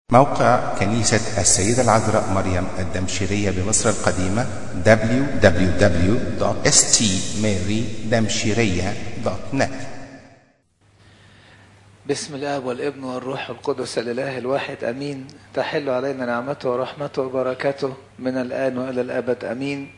موقع كنيسة السيدة العذراء مريم الدمشقية بمصر القديمة www.stmarydamshiriya.net بسم الاب والابن والروح القدس الاله الواحد امين تحل علينا نعمته ورحمته وبركاته من الان والى الابد امين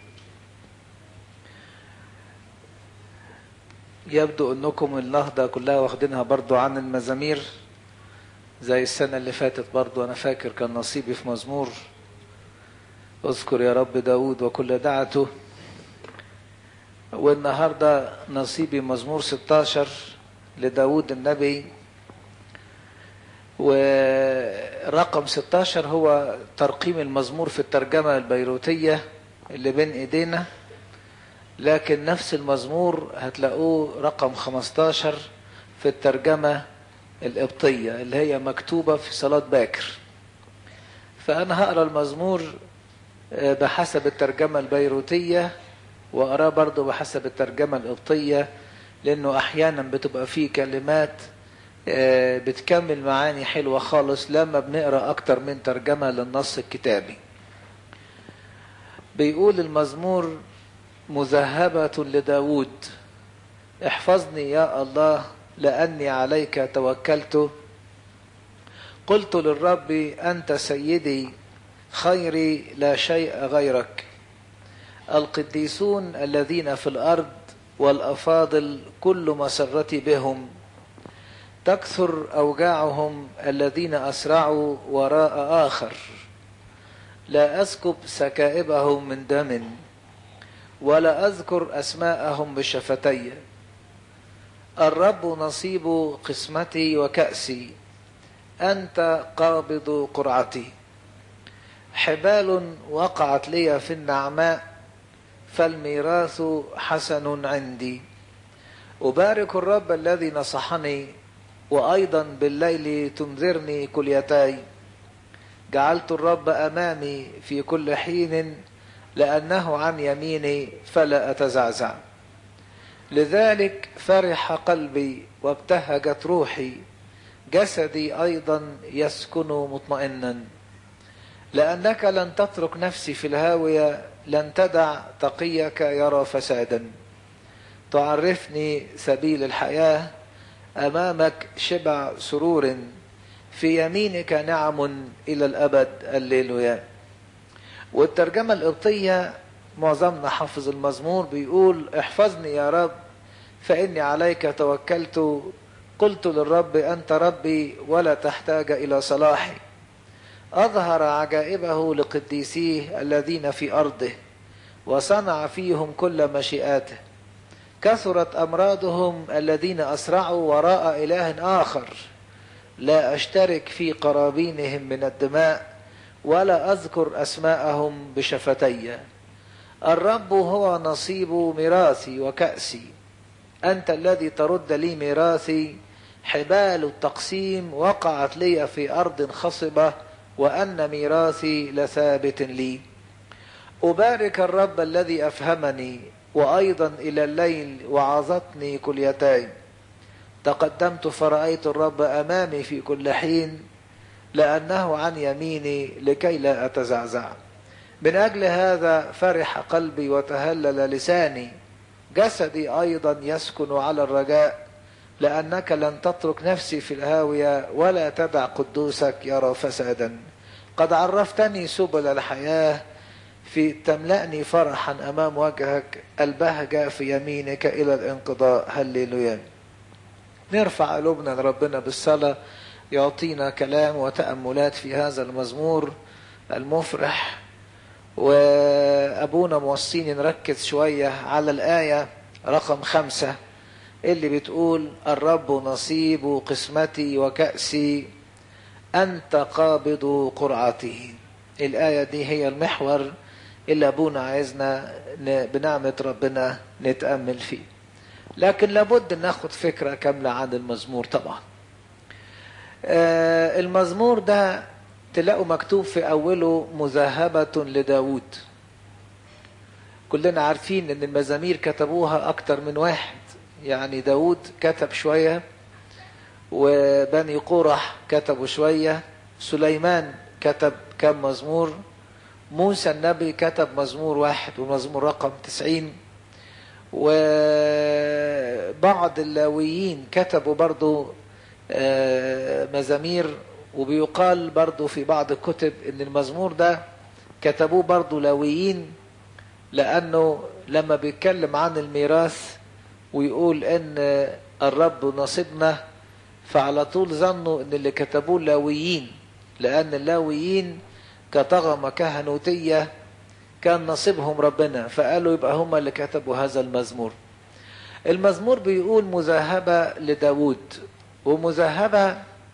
يبدو انكم النهضه كلها واخدينها برضو عن المزامير زي السنه اللي فاتت برضو انا فاكر كان نصيبي في مزمور اذكر يا رب داود وكل دعته والنهارده نصيبي مزمور 16 لداود النبي ورقم 16 هو ترقيم المزمور في الترجمة البيروتية اللي بين ايدينا لكن نفس المزمور هتلاقوه رقم 15 في الترجمة القبطية اللي هي مكتوبة في صلاة باكر فأنا هقرأ المزمور بحسب الترجمة البيروتية وأقراه برضه بحسب الترجمة القبطية لأنه أحيانا بتبقى فيه كلمات بتكمل معاني حلوة خالص لما بنقرأ أكتر من ترجمة للنص الكتابي بيقول المزمور مذهبة لداود احفظني يا الله لأني عليك توكلت قلت للرب أنت سيدي خيري لا شيء غيرك القديسون الذين في الأرض والأفاضل كل مسرتي بهم تكثر أوجاعهم الذين أسرعوا وراء آخر لا أسكب سكائبهم من دم ولا أذكر أسماءهم بشفتي الرب نصيب قسمتي وكأسي أنت قابض قرعتي حبال وقعت لي في النعماء فالميراث حسن عندي أبارك الرب الذي نصحني وأيضا بالليل تنذرني كليتاي جعلت الرب أمامي في كل حين لأنه عن يميني فلا أتزعزع لذلك فرح قلبي وابتهجت روحي جسدي أيضا يسكن مطمئنا لأنك لن تترك نفسي في الهاوية لن تدع تقيك يرى فسادا تعرفني سبيل الحياه امامك شبع سرور في يمينك نعم الى الابد الليلويا والترجمه القبطيه معظمنا حافظ المزمور بيقول احفظني يا رب فاني عليك توكلت قلت للرب انت ربي ولا تحتاج الى صلاحي اظهر عجائبه لقديسيه الذين في ارضه وصنع فيهم كل مشيئاته كثرت امراضهم الذين اسرعوا وراء اله اخر لا اشترك في قرابينهم من الدماء ولا اذكر اسماءهم بشفتي الرب هو نصيب ميراثي وكاسي انت الذي ترد لي ميراثي حبال التقسيم وقعت لي في ارض خصبه وان ميراثي لثابت لي ابارك الرب الذي افهمني وأيضا إلى الليل وعظتني كليتاي تقدمت فرأيت الرب أمامي في كل حين لأنه عن يميني لكي لا أتزعزع من أجل هذا فرح قلبي وتهلل لساني جسدي أيضا يسكن على الرجاء لأنك لن تترك نفسي في الهاوية ولا تدع قدوسك يرى فسادا قد عرفتني سبل الحياه في تملأني فرحا أمام وجهك البهجة في يمينك إلى الانقضاء هللويا نرفع قلوبنا لربنا بالصلاة يعطينا كلام وتأملات في هذا المزمور المفرح وأبونا موصيني نركز شوية على الآية رقم خمسة اللي بتقول الرب نصيب قسمتي وكأسي أنت قابض قرعتي الآية دي هي المحور اللي ابونا عايزنا بنعمة ربنا نتأمل فيه لكن لابد ناخد فكرة كاملة عن المزمور طبعا آه المزمور ده تلاقوا مكتوب في أوله مذهبة لداود كلنا عارفين ان المزامير كتبوها اكتر من واحد يعني داود كتب شوية وبني قرح كتبوا شوية سليمان كتب كم مزمور موسى النبي كتب مزمور واحد ومزمور رقم تسعين وبعض اللاويين كتبوا برضو مزامير وبيقال برضو في بعض الكتب ان المزمور ده كتبوه برضو لاويين لانه لما بيتكلم عن الميراث ويقول ان الرب نصيبنا فعلى طول ظنوا ان اللي كتبوه لاويين لان اللاويين كطغمة كهنوتية كان نصيبهم ربنا فقالوا يبقى هم اللي كتبوا هذا المزمور المزمور بيقول مذهبة لداود ومذهبة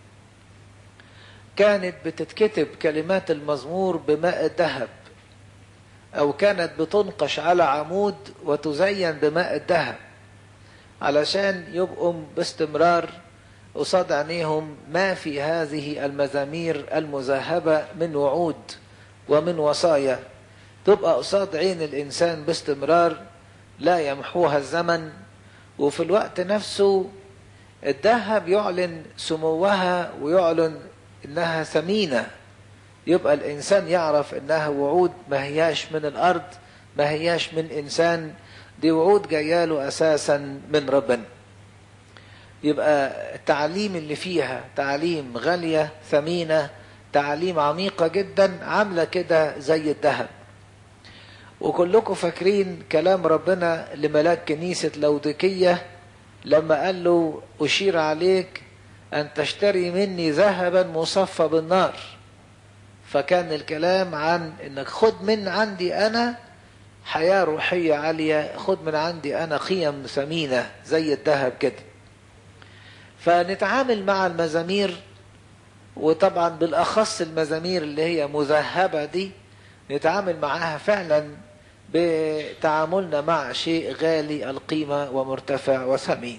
كانت بتتكتب كلمات المزمور بماء الذهب أو كانت بتنقش على عمود وتزين بماء الذهب علشان يبقوا باستمرار قصاد عينيهم ما في هذه المزامير المذهبة من وعود ومن وصايا تبقى قصاد عين الإنسان باستمرار لا يمحوها الزمن وفي الوقت نفسه الذهب يعلن سموها ويعلن انها ثمينة يبقى الانسان يعرف انها وعود ما هياش من الارض ما هياش من انسان دي وعود جاياله اساسا من ربنا يبقى التعليم اللي فيها تعليم غالية ثمينة تعليم عميقة جدا عاملة كده زي الذهب وكلكم فاكرين كلام ربنا لملاك كنيسة لوديكية لما قال له أشير عليك أن تشتري مني ذهبا مصفى بالنار فكان الكلام عن انك خد من عندي انا حياة روحية عالية خد من عندي انا قيم ثمينة زي الذهب كده فنتعامل مع المزامير وطبعا بالاخص المزامير اللي هي مذهبة دي نتعامل معاها فعلا بتعاملنا مع شيء غالي القيمة ومرتفع وثمين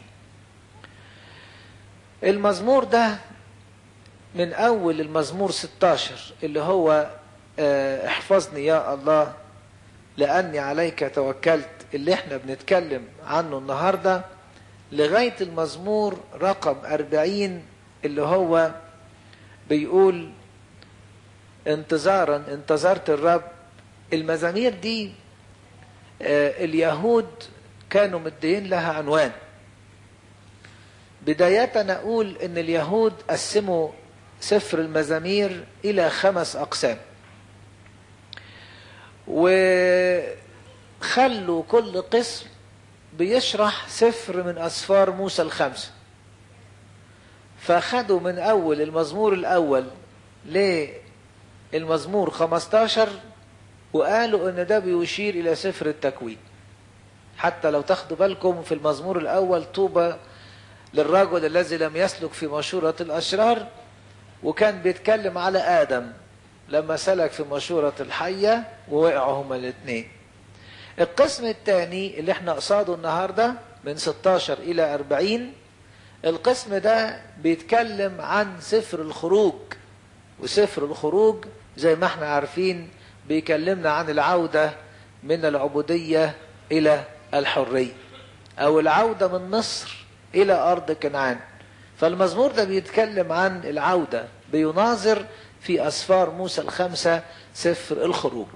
المزمور ده من أول المزمور 16 اللي هو احفظني يا الله لأني عليك توكلت اللي احنا بنتكلم عنه النهاردة لغاية المزمور رقم 40 اللي هو بيقول انتظارا انتظرت الرب المزامير دي اليهود كانوا مدين لها عنوان بداية أقول إن اليهود قسموا سفر المزامير إلى خمس أقسام وخلوا كل قسم بيشرح سفر من أسفار موسى الخمسة فخدوا من أول المزمور الأول للمزمور 15 وقالوا إن ده بيشير إلى سفر التكوين حتى لو تاخدوا بالكم في المزمور الأول طوبى للرجل الذي لم يسلك في مشورة الأشرار وكان بيتكلم على آدم لما سلك في مشورة الحية ووقعوا هما الاثنين القسم الثاني اللي احنا قصاده النهاردة من 16 إلى 40 القسم ده بيتكلم عن سفر الخروج وسفر الخروج زي ما احنا عارفين بيكلمنا عن العودة من العبودية إلى الحرية أو العودة من مصر إلى أرض كنعان فالمزمور ده بيتكلم عن العودة بيناظر في أسفار موسى الخمسة سفر الخروج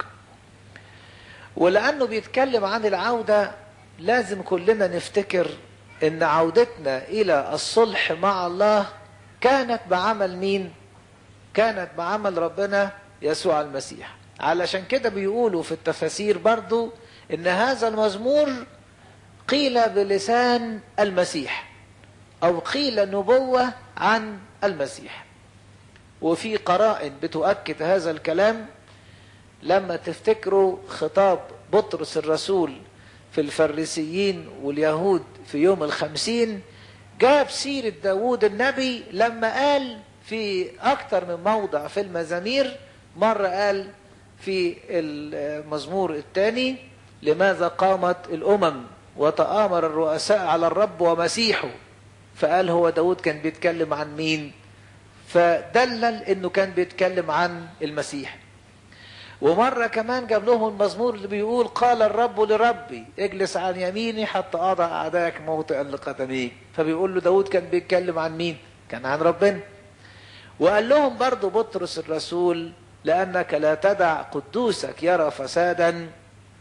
ولأنه بيتكلم عن العودة لازم كلنا نفتكر ان عودتنا الى الصلح مع الله كانت بعمل مين كانت بعمل ربنا يسوع المسيح علشان كده بيقولوا في التفاسير برضو ان هذا المزمور قيل بلسان المسيح او قيل نبوة عن المسيح وفي قرائن بتؤكد هذا الكلام لما تفتكروا خطاب بطرس الرسول في الفريسيين واليهود في يوم الخمسين جاب سيرة داود النبي لما قال في أكثر من موضع في المزامير مرة قال في المزمور الثاني لماذا قامت الأمم وتآمر الرؤساء على الرب ومسيحه فقال هو داود كان بيتكلم عن مين فدلل انه كان بيتكلم عن المسيح ومرة كمان جاب لهم المزمور اللي بيقول قال الرب لربي اجلس عن يميني حتى أضع أعدائك موطئا لقدميك فبيقول له داود كان بيتكلم عن مين كان عن ربنا وقال لهم برضو بطرس الرسول لأنك لا تدع قدوسك يرى فسادا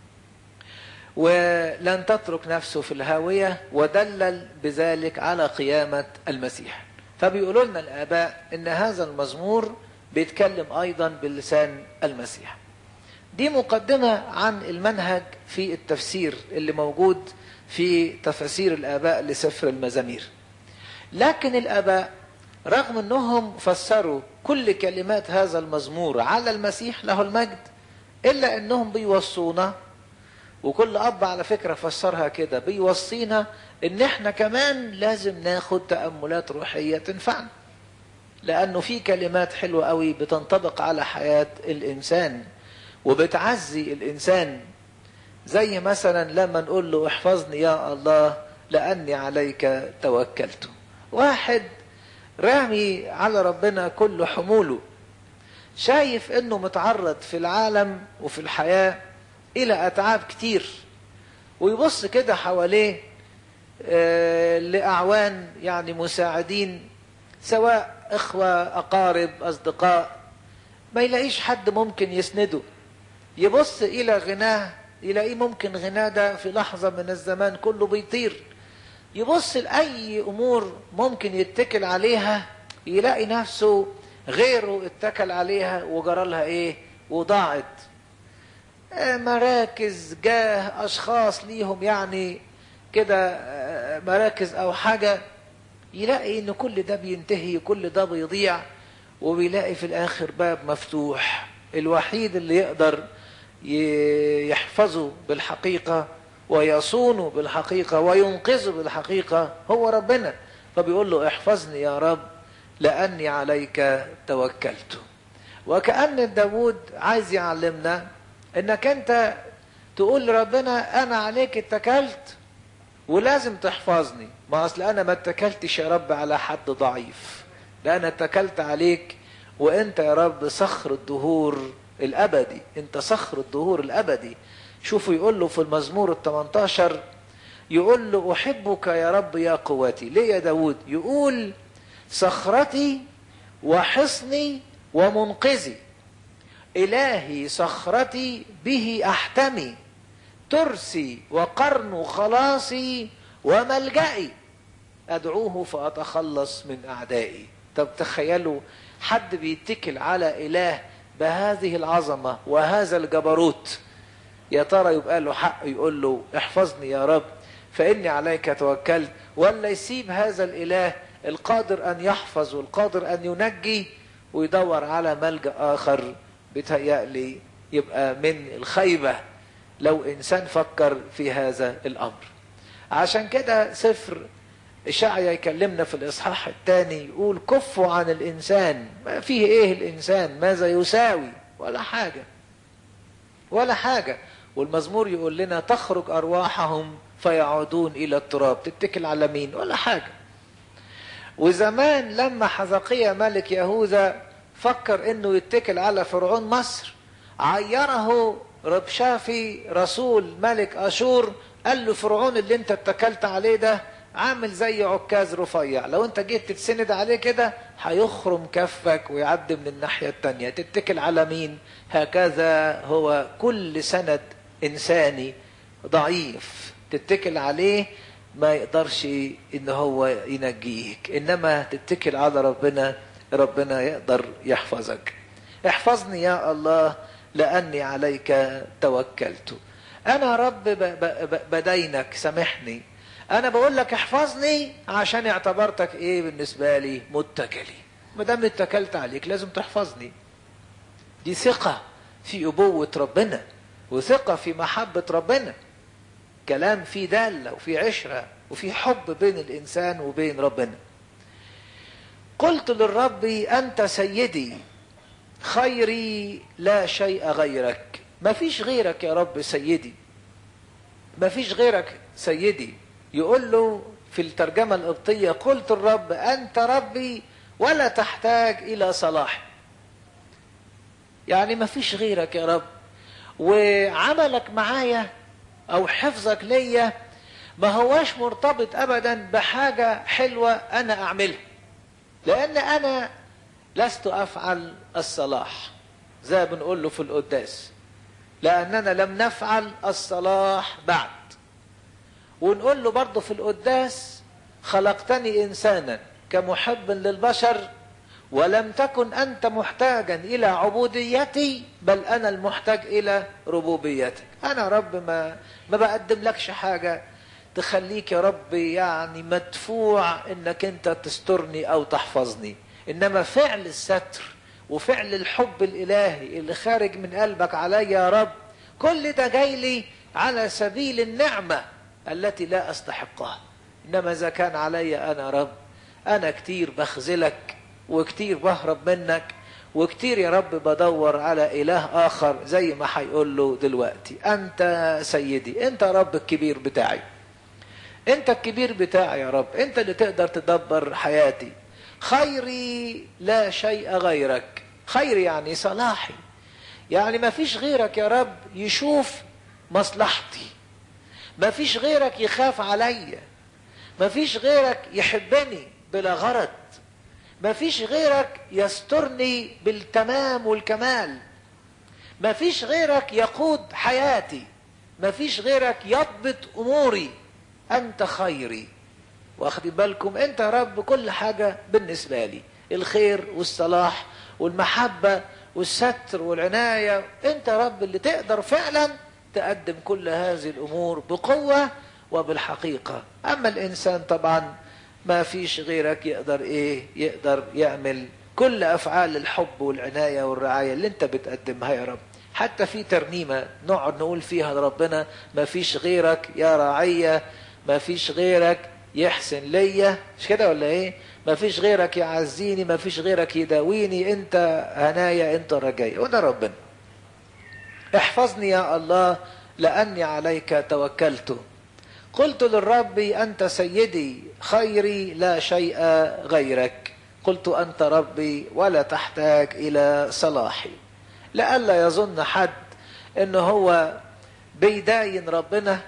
ولن تترك نفسه في الهاوية ودلل بذلك على قيامة المسيح فبيقولوا لنا الآباء إن هذا المزمور بيتكلم أيضا بلسان المسيح دي مقدمة عن المنهج في التفسير اللي موجود في تفاسير الآباء لسفر المزامير لكن الآباء رغم أنهم فسروا كل كلمات هذا المزمور على المسيح له المجد إلا أنهم بيوصونا وكل أب على فكرة فسرها كده بيوصينا إن إحنا كمان لازم ناخد تأملات روحية تنفعنا لأنه في كلمات حلوة قوي بتنطبق على حياة الإنسان وبتعزي الإنسان زي مثلا لما نقول له احفظني يا الله لأني عليك توكلت واحد رامي على ربنا كل حموله شايف انه متعرض في العالم وفي الحياة الى اتعاب كتير ويبص كده حواليه آه لأعوان يعني مساعدين سواء اخوة اقارب اصدقاء ما يلاقيش حد ممكن يسنده يبص الى غناه يلاقيه ممكن غناه ده في لحظة من الزمان كله بيطير يبص لأي أمور ممكن يتكل عليها يلاقي نفسه غيره اتكل عليها وجرى لها إيه وضاعت مراكز جاه أشخاص ليهم يعني كده مراكز أو حاجة يلاقي إن كل ده بينتهي كل ده بيضيع وبيلاقي في الآخر باب مفتوح الوحيد اللي يقدر يحفظه بالحقيقة ويصونه بالحقيقة وينقذه بالحقيقة هو ربنا فبيقول له احفظني يا رب لأني عليك توكلت وكأن داود عايز يعلمنا انك انت تقول لربنا انا عليك اتكلت ولازم تحفظني ما اصل انا ما اتكلتش يا رب على حد ضعيف ده انا اتكلت عليك وانت يا رب صخر الدهور الابدي انت صخر الدهور الابدي شوفوا يقول له في المزمور ال 18 يقول له احبك يا رب يا قوتي ليه يا داود يقول صخرتي وحصني ومنقذي الهي صخرتي به احتمي ترسي وقرن خلاصي وملجئي ادعوه فاتخلص من اعدائي طب تخيلوا حد بيتكل على اله بهذه العظمه وهذا الجبروت يا ترى يبقى له حق يقول له احفظني يا رب فاني عليك توكلت ولا يسيب هذا الاله القادر ان يحفظ والقادر ان ينجي ويدور على ملجا اخر بتهيألي يبقى من الخيبه لو انسان فكر في هذا الامر عشان كده سفر إشعيا يكلمنا في الإصحاح الثاني يقول كفوا عن الإنسان ما فيه إيه الإنسان ماذا يساوي ولا حاجة ولا حاجة والمزمور يقول لنا تخرج أرواحهم فيعودون إلى التراب تتكل على مين ولا حاجة وزمان لما حزقية ملك يهوذا فكر انه يتكل على فرعون مصر عيره ربشافي رسول ملك اشور قال له فرعون اللي انت اتكلت عليه ده عامل زي عكاز رفيع لو انت جيت تتسند عليه كده هيخرم كفك ويعدي من الناحية التانية تتكل على مين هكذا هو كل سند انساني ضعيف تتكل عليه ما يقدرش ان هو ينجيك انما تتكل على ربنا ربنا يقدر يحفظك احفظني يا الله لاني عليك توكلت انا رب بدينك سامحني انا بقول لك احفظني عشان اعتبرتك ايه بالنسبه لي متكلي ما دام اتكلت عليك لازم تحفظني دي ثقه في ابوه ربنا وثقه في محبه ربنا كلام فيه داله وفي عشره وفي حب بين الانسان وبين ربنا قلت للرب انت سيدي خيري لا شيء غيرك ما فيش غيرك يا رب سيدي ما فيش غيرك سيدي يقول له في الترجمة القبطية قلت الرب أنت ربي ولا تحتاج إلى صلاح يعني ما فيش غيرك يا رب وعملك معايا أو حفظك ليا ما هواش مرتبط أبدا بحاجة حلوة أنا أعملها لأن أنا لست افعل الصلاح زي ما بنقول له في القداس لاننا لم نفعل الصلاح بعد ونقول له برضه في القداس خلقتني انسانا كمحب للبشر ولم تكن انت محتاجا الى عبوديتي بل انا المحتاج الى ربوبيتك انا رب ما ما بقدم لكش حاجه تخليك يا رب يعني مدفوع انك انت تسترني او تحفظني انما فعل الستر وفعل الحب الالهي اللي خارج من قلبك علي يا رب كل ده جاي لي على سبيل النعمه التي لا استحقها انما اذا كان علي انا رب انا كتير بخذلك وكتير بهرب منك وكتير يا رب بدور على اله اخر زي ما هيقول له دلوقتي انت سيدي انت رب الكبير بتاعي انت الكبير بتاعي يا رب انت اللي تقدر تدبر حياتي خيري لا شيء غيرك خيري يعني صلاحي يعني ما فيش غيرك يا رب يشوف مصلحتي ما فيش غيرك يخاف عليا ما فيش غيرك يحبني بلا غرض ما فيش غيرك يسترني بالتمام والكمال ما فيش غيرك يقود حياتي ما فيش غيرك يضبط اموري انت خيري واخدين بالكم انت يا رب كل حاجه بالنسبه لي الخير والصلاح والمحبه والستر والعنايه انت يا رب اللي تقدر فعلا تقدم كل هذه الامور بقوه وبالحقيقه اما الانسان طبعا ما فيش غيرك يقدر ايه يقدر يعمل كل افعال الحب والعنايه والرعايه اللي انت بتقدمها يا رب حتى في ترنيمه نقعد نقول فيها لربنا ما فيش غيرك يا راعيه ما فيش غيرك يحسن ليا مش كده ولا ايه ما فيش غيرك يعزيني ما فيش غيرك يداويني انت هنايا انت رجاي وده ربنا احفظني يا الله لاني عليك توكلت قلت للرب انت سيدي خيري لا شيء غيرك قلت انت ربي ولا تحتاج الى صلاحي لئلا يظن حد ان هو بيداين ربنا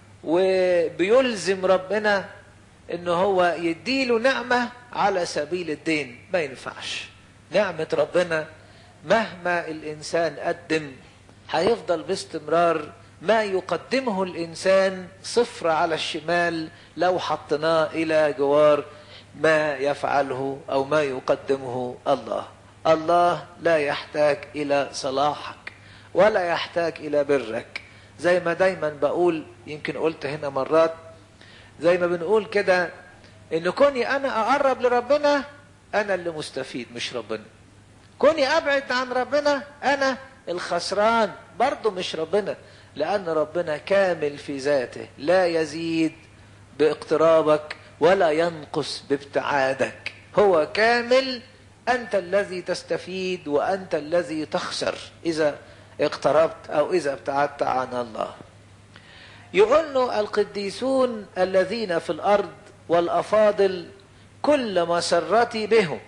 وبيلزم ربنا ان هو يديله نعمة على سبيل الدين ما ينفعش نعمة ربنا مهما الانسان قدم هيفضل باستمرار ما يقدمه الانسان صفر على الشمال لو حطيناه الى جوار ما يفعله او ما يقدمه الله الله لا يحتاج الى صلاحك ولا يحتاج الى برك زي ما دايما بقول يمكن قلت هنا مرات زي ما بنقول كده ان كوني انا اقرب لربنا انا اللي مستفيد مش ربنا كوني ابعد عن ربنا انا الخسران برضه مش ربنا لان ربنا كامل في ذاته لا يزيد باقترابك ولا ينقص بابتعادك هو كامل انت الذي تستفيد وانت الذي تخسر اذا اقتربت او اذا ابتعدت عن الله يقول له القديسون الذين في الارض والافاضل كل مسرتي بهم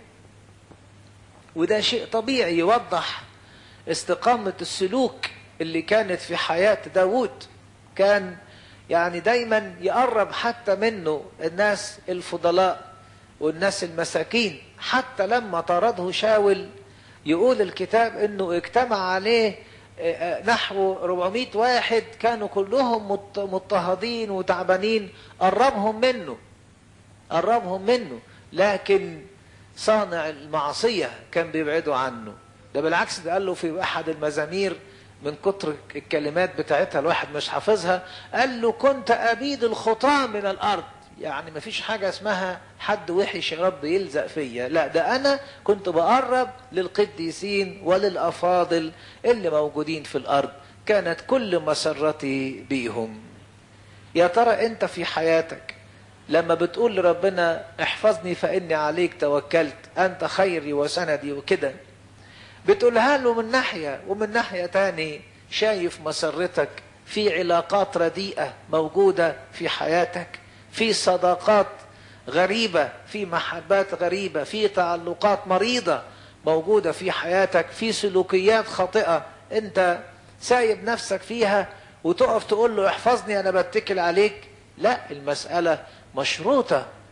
وده شيء طبيعي يوضح استقامة السلوك اللي كانت في حياة داود كان يعني دايما يقرب حتى منه الناس الفضلاء والناس المساكين حتى لما طرده شاول يقول الكتاب انه اجتمع عليه نحو 400 واحد كانوا كلهم مضطهدين وتعبانين قربهم منه قربهم منه لكن صانع المعصية كان بيبعدوا عنه ده بالعكس ده قال له في أحد المزامير من كتر الكلمات بتاعتها الواحد مش حافظها قال له كنت أبيد الخطاة من الأرض يعني ما فيش حاجة اسمها حد وحش يا رب يلزق فيا لا ده أنا كنت بقرب للقديسين وللأفاضل اللي موجودين في الأرض كانت كل مسرتي بيهم يا ترى أنت في حياتك لما بتقول لربنا احفظني فإني عليك توكلت أنت خيري وسندي وكده بتقولها له من ناحية ومن ناحية تاني شايف مسرتك في علاقات رديئة موجودة في حياتك في صداقات غريبة في محبات غريبة في تعلقات مريضة موجودة في حياتك في سلوكيات خاطئة انت سايب نفسك فيها وتقف تقول له احفظني انا بتكل عليك لا المسألة مشروطة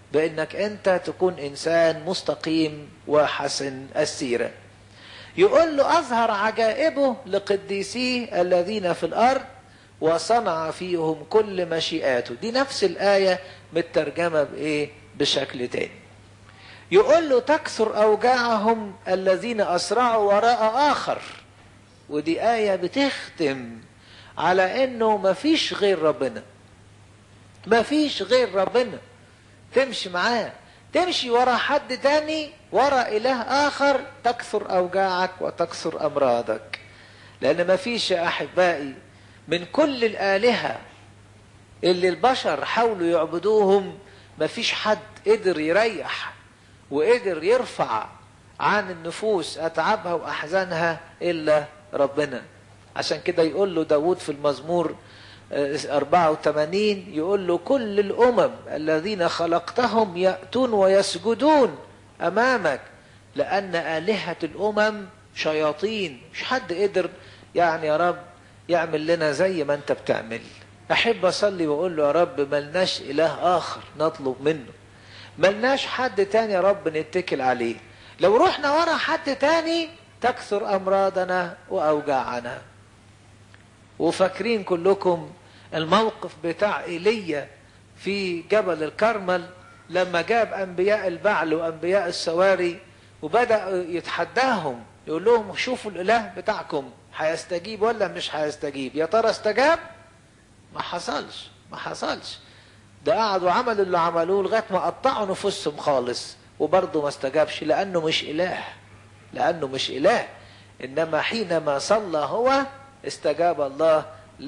بانك انت تكون انسان مستقيم وحسن السيره يقول له اظهر عجائبه لقديسيه الذين في الارض وصنع فيهم كل مشيئاته دي نفس الايه مترجمه بايه بشكل تاني يقول له تكثر اوجاعهم الذين اسرعوا وراء اخر ودي ايه بتختم على انه مفيش غير ربنا مفيش غير ربنا تمشي معاه تمشي ورا حد تاني ورا اله اخر تكثر اوجاعك وتكثر امراضك لان مفيش يا احبائي من كل الالهه اللي البشر حاولوا يعبدوهم مفيش حد قدر يريح وقدر يرفع عن النفوس اتعابها واحزانها الا ربنا عشان كده يقول له داود في المزمور 84 يقول له كل الامم الذين خلقتهم ياتون ويسجدون امامك لان الهه الامم شياطين مش حد قدر يعني يا رب يعمل لنا زي ما انت بتعمل احب اصلي واقول له يا رب ملناش اله اخر نطلب منه ملناش حد تاني يا رب نتكل عليه لو رحنا ورا حد تاني تكثر امراضنا واوجاعنا وفاكرين كلكم الموقف بتاع ايليا في جبل الكرمل لما جاب انبياء البعل وانبياء السواري وبدا يتحداهم يقول لهم شوفوا الاله بتاعكم هيستجيب ولا مش هيستجيب يا ترى استجاب ما حصلش ما حصلش ده قعدوا عملوا اللي عملوه لغايه ما قطعوا نفوسهم خالص وبرضه ما استجابش لانه مش اله لانه مش اله انما حينما صلى هو استجاب الله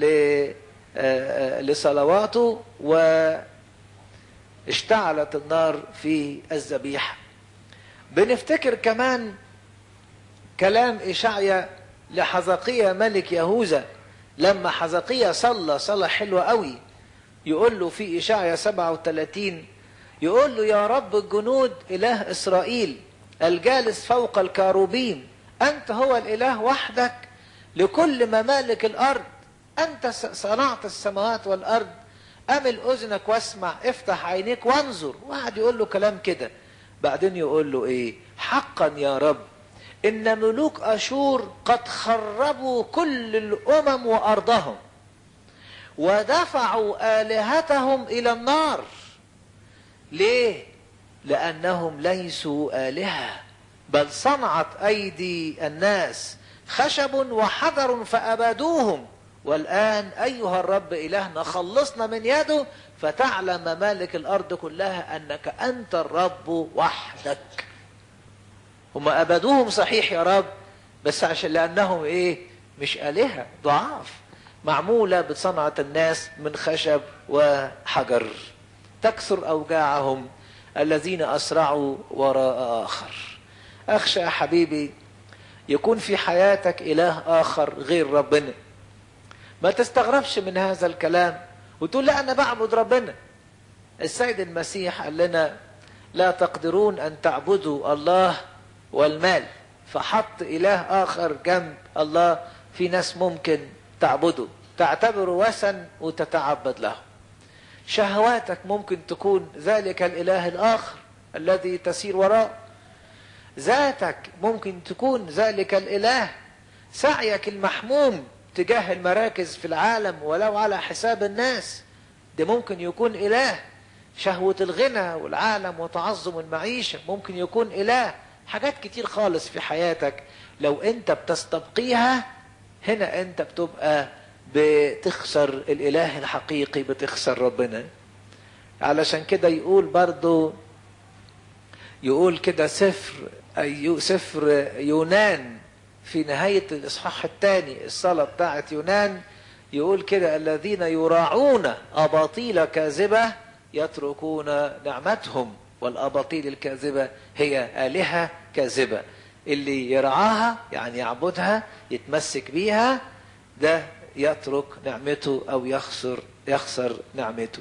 لصلواته واشتعلت النار في الذبيحه بنفتكر كمان كلام إشعيا لحزقية ملك يهوذا لما حزقية صلى صلاة حلوة قوي يقول له في إشعيا 37 يقول له يا رب الجنود إله إسرائيل الجالس فوق الكاروبين أنت هو الإله وحدك لكل ممالك الأرض أنت صنعت السماوات والأرض أمل أذنك واسمع افتح عينيك وانظر وقعد يقول له كلام كده بعدين يقول له إيه حقا يا رب إن ملوك أشور قد خربوا كل الأمم وأرضهم ودفعوا آلهتهم إلى النار ليه؟ لأنهم ليسوا آلهة بل صنعت أيدي الناس خشب وحجر فأبادوهم والآن أيها الرب إلهنا خلصنا من يده فتعلم ممالك الأرض كلها أنك أنت الرب وحدك هم أبدوهم صحيح يا رب بس عشان لأنهم إيه مش آلهة ضعاف معمولة بصنعة الناس من خشب وحجر تكثر أوجاعهم الذين أسرعوا وراء آخر أخشى يا حبيبي يكون في حياتك إله آخر غير ربنا ما تستغربش من هذا الكلام وتقول لا أنا بعبد ربنا السيد المسيح قال لنا لا تقدرون أن تعبدوا الله والمال فحط إله آخر جنب الله في ناس ممكن تعبده تعتبره وثن وتتعبد له شهواتك ممكن تكون ذلك الإله الآخر الذي تسير وراءه ذاتك ممكن تكون ذلك الإله سعيك المحموم تجاه المراكز في العالم ولو على حساب الناس ده ممكن يكون إله شهوة الغنى والعالم وتعظم المعيشة ممكن يكون إله حاجات كتير خالص في حياتك لو انت بتستبقيها هنا انت بتبقى بتخسر الاله الحقيقي بتخسر ربنا علشان كده يقول برضو يقول كده سفر أيو سفر يونان في نهاية الإصحاح الثاني الصلاة بتاعت يونان يقول كده الذين يراعون أباطيل كاذبة يتركون نعمتهم والأباطيل الكاذبة هي آلهة كاذبة اللي يرعاها يعني يعبدها يتمسك بيها ده يترك نعمته أو يخسر يخسر نعمته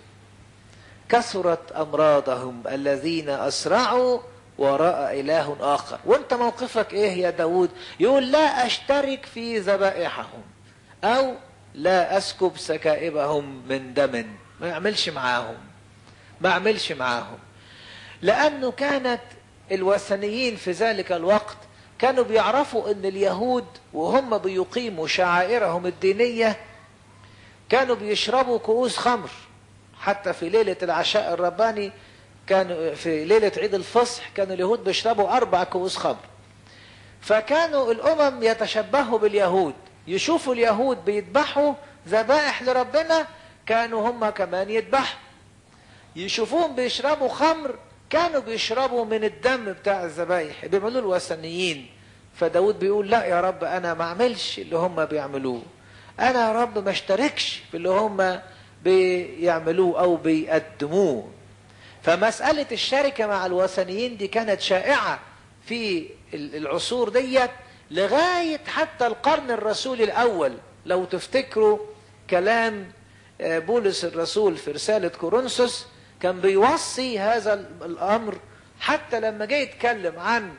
كثرت أمراضهم الذين أسرعوا وراء إله آخر وانت موقفك ايه يا داود يقول لا أشترك في ذبائحهم أو لا أسكب سكائبهم من دم ما يعملش معاهم ما يعملش معاهم لأنه كانت الوثنيين في ذلك الوقت كانوا بيعرفوا أن اليهود وهم بيقيموا شعائرهم الدينية كانوا بيشربوا كؤوس خمر حتى في ليلة العشاء الرباني كانوا في ليلة عيد الفصح كانوا اليهود بيشربوا أربع كؤوس خمر فكانوا الأمم يتشبهوا باليهود يشوفوا اليهود بيذبحوا ذبائح لربنا كانوا هم كمان يذبحوا يشوفوهم بيشربوا خمر كانوا بيشربوا من الدم بتاع الذبايح بيعملوا الوثنيين فداود بيقول لا يا رب انا ما اعملش اللي هم بيعملوه انا يا رب ما اشتركش في اللي هم بيعملوه او بيقدموه فمسألة الشركة مع الوثنيين دي كانت شائعة في العصور ديت لغاية حتى القرن الرسولي الأول لو تفتكروا كلام بولس الرسول في رسالة كورنثوس كان بيوصي هذا الأمر حتى لما جاي يتكلم عن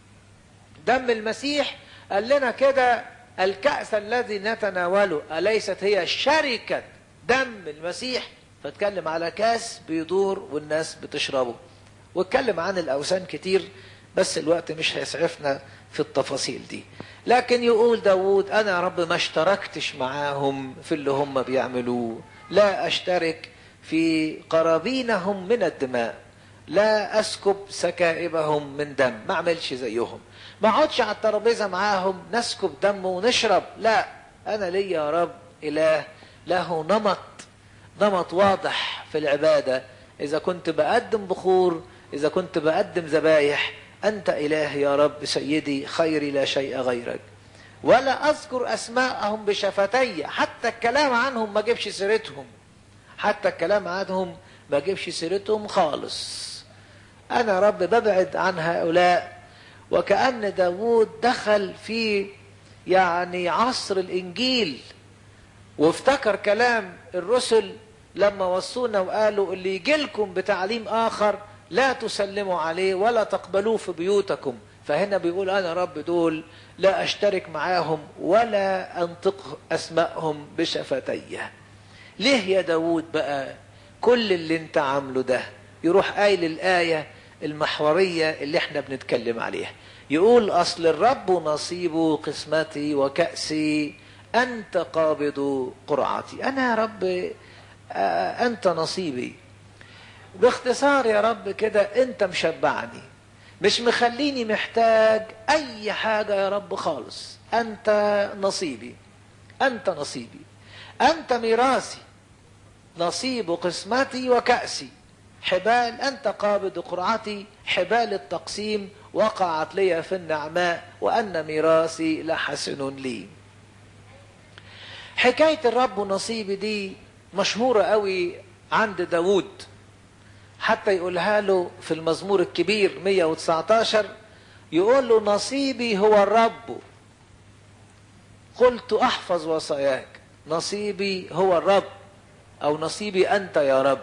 دم المسيح قال لنا كده الكأس الذي نتناوله أليست هي شركة دم المسيح فاتكلم على كاس بيدور والناس بتشربه واتكلم عن الأوثان كتير بس الوقت مش هيسعفنا في التفاصيل دي لكن يقول داود أنا يا رب ما اشتركتش معاهم في اللي هم بيعملوه لا أشترك في قرابينهم من الدماء لا أسكب سكائبهم من دم ما أعملش زيهم ما اقعدش على الترابيزة معاهم نسكب دم ونشرب لا أنا لي يا رب إله له نمط نمط واضح في العبادة إذا كنت بقدم بخور إذا كنت بقدم ذبايح أنت إله يا رب سيدي خيري لا شيء غيرك ولا أذكر أسماءهم بشفتي حتى الكلام عنهم ما جيبش سيرتهم حتى الكلام عنهم ما جيبش سيرتهم خالص أنا رب ببعد عن هؤلاء وكأن داود دخل في يعني عصر الإنجيل وافتكر كلام الرسل لما وصونا وقالوا اللي يجيلكم بتعليم آخر لا تسلموا عليه ولا تقبلوه في بيوتكم فهنا بيقول أنا رب دول لا أشترك معاهم ولا أنطق أسمائهم بشفتي ليه يا داود بقى كل اللي انت عامله ده يروح قايل الآية المحورية اللي احنا بنتكلم عليها يقول أصل الرب نصيب قسمتي وكأسي أنت قابض قرعتي أنا يا رب آه أنت نصيبي باختصار يا رب كده أنت مشبعني مش مخليني محتاج أي حاجة يا رب خالص أنت نصيبي أنت نصيبي أنت ميراثي نصيب قسمتي وكأسي حبال أنت قابض قرعتي حبال التقسيم وقعت لي في النعماء وأن ميراثي لحسن لي حكاية الرب ونصيبي دي مشهورة قوي عند داود حتى يقولها له في المزمور الكبير 119 يقول له نصيبي هو الرب قلت أحفظ وصاياك نصيبي هو الرب أو نصيبي أنت يا رب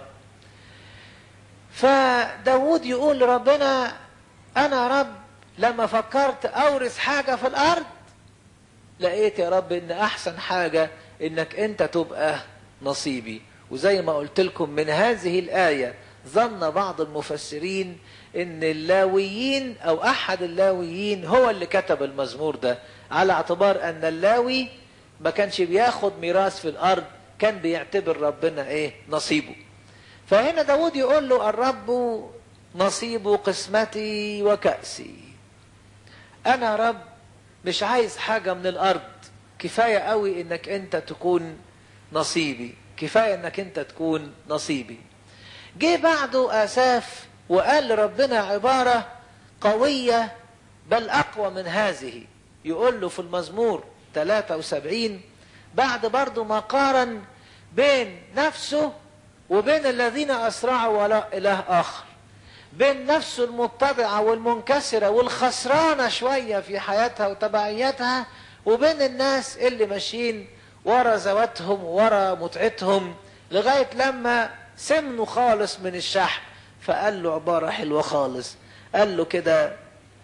فداود يقول لربنا أنا رب لما فكرت أورث حاجة في الأرض لقيت يا رب إن أحسن حاجة إنك أنت تبقى نصيبي وزي ما قلت لكم من هذه الآية ظن بعض المفسرين إن اللاويين أو أحد اللاويين هو اللي كتب المزمور ده على اعتبار أن اللاوي ما كانش بياخد ميراث في الأرض كان بيعتبر ربنا إيه نصيبه فهنا داود يقول له الرب نصيب قسمتي وكأسي أنا رب مش عايز حاجة من الأرض كفاية قوي إنك أنت تكون نصيبي كفاية إنك أنت تكون نصيبي جه بعده آساف وقال لربنا عبارة قوية بل أقوى من هذه يقول له في المزمور 73 بعد برضه ما قارن بين نفسه وبين الذين أسرعوا ولا إله آخر بين نفسه المتبعة والمنكسرة والخسرانة شوية في حياتها وتبعياتها وبين الناس اللي ماشيين ورا زواتهم ورا متعتهم لغاية لما سمنوا خالص من الشحم فقال له عبارة حلوة خالص قال له كده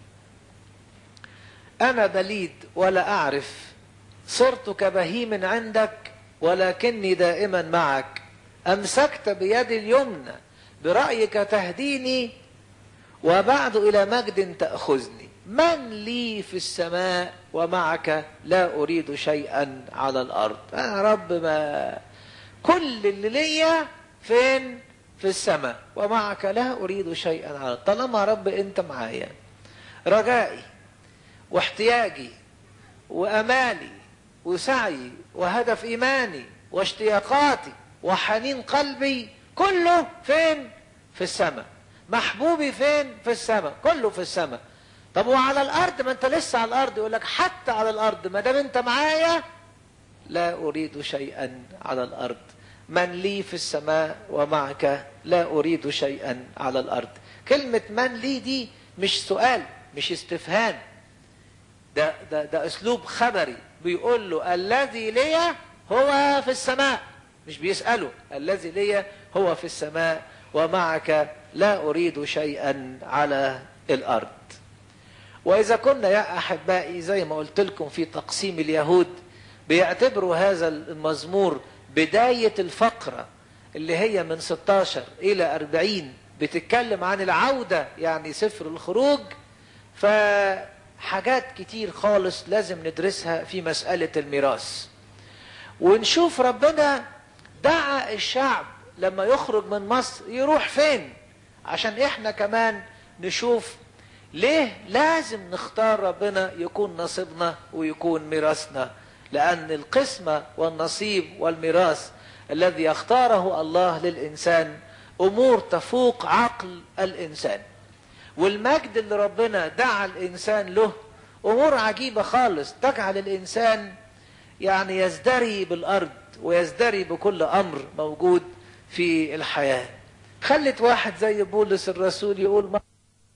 أنا بليد ولا أعرف صرت كبهيم عندك ولكني دائما معك أمسكت بيدي اليمنى برأيك تهديني وبعد إلى مجد تأخذني من لي في السماء ومعك لا أريد شيئا على الأرض يا رب ما كل اللي ليا فين في السماء ومعك لا أريد شيئا على الأرض طالما رب أنت معايا رجائي واحتياجي وأمالي وسعي وهدف إيماني واشتياقاتي وحنين قلبي كله فين في السماء محبوبي فين في السماء كله في السماء طب وعلى الارض ما انت لسه على الارض يقول لك حتى على الارض ما دام انت معايا لا اريد شيئا على الارض من لي في السماء ومعك لا اريد شيئا على الارض كلمه من لي دي مش سؤال مش استفهام ده ده ده اسلوب خبري بيقول له الذي لي هو في السماء مش بيساله الذي لي هو في السماء ومعك لا اريد شيئا على الارض واذا كنا يا احبائي زي ما قلت لكم في تقسيم اليهود بيعتبروا هذا المزمور بدايه الفقره اللي هي من 16 الى 40 بتتكلم عن العوده يعني سفر الخروج فحاجات كتير خالص لازم ندرسها في مساله الميراث ونشوف ربنا دعا الشعب لما يخرج من مصر يروح فين عشان احنا كمان نشوف ليه لازم نختار ربنا يكون نصيبنا ويكون ميراثنا لان القسمه والنصيب والميراث الذي يختاره الله للانسان امور تفوق عقل الانسان والمجد اللي ربنا دعا الانسان له امور عجيبه خالص تجعل الانسان يعني يزدري بالارض ويزدري بكل امر موجود في الحياه خلت واحد زي بولس الرسول يقول ما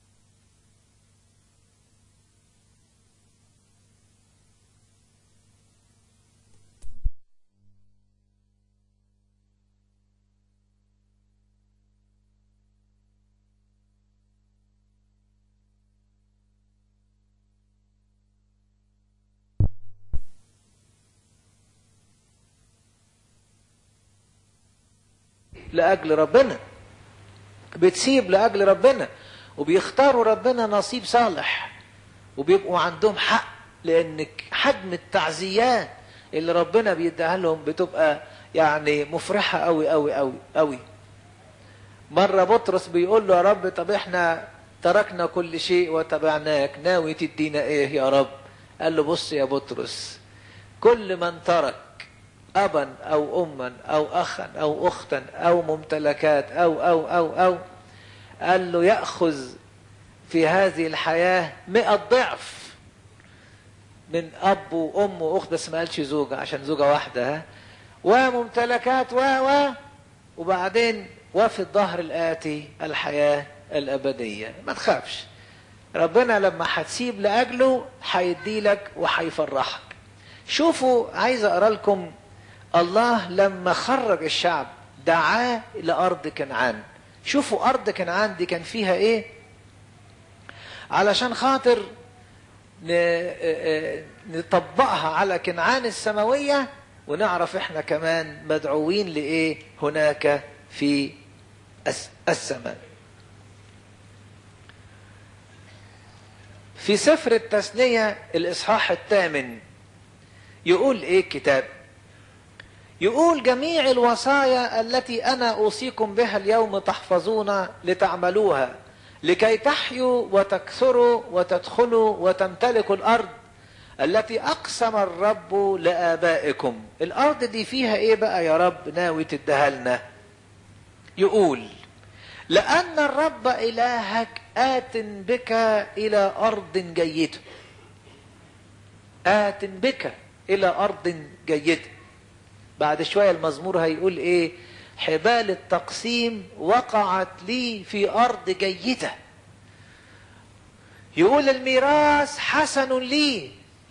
لاجل ربنا بتسيب لاجل ربنا وبيختاروا ربنا نصيب صالح وبيبقوا عندهم حق لان حجم التعزيات اللي ربنا بيديها لهم بتبقى يعني مفرحه قوي قوي قوي قوي مره بطرس بيقول له يا رب طب احنا تركنا كل شيء وتبعناك ناوي تدينا ايه يا رب قال له بص يا بطرس كل من ترك أبا أو أما أو أخا أو أختا أو ممتلكات أو أو أو أو قال له يأخذ في هذه الحياة مئة ضعف من أب وأم وأخت بس ما قالش زوجة عشان زوجة واحدة ها وممتلكات و و وبعدين وفي الظهر الآتي الحياة الأبدية ما تخافش ربنا لما هتسيب لأجله هيديلك وهيفرحك شوفوا عايز أقرأ لكم الله لما خرج الشعب دعاه لأرض كنعان شوفوا أرض كنعان دي كان فيها إيه علشان خاطر نطبقها على كنعان السماوية ونعرف احنا كمان مدعوين لإيه هناك في السماء في سفر التثنية الإصحاح الثامن يقول إيه الكتاب يقول جميع الوصايا التي انا اوصيكم بها اليوم تحفظون لتعملوها لكي تحيوا وتكثروا وتدخلوا وتمتلكوا الارض التي اقسم الرب لابائكم الارض دي فيها ايه بقى يا رب ناوي تديها لنا يقول لان الرب الهك ات بك الى ارض جيده ات بك الى ارض جيده بعد شوية المزمور هيقول ايه حبال التقسيم وقعت لي في ارض جيدة يقول الميراث حسن لي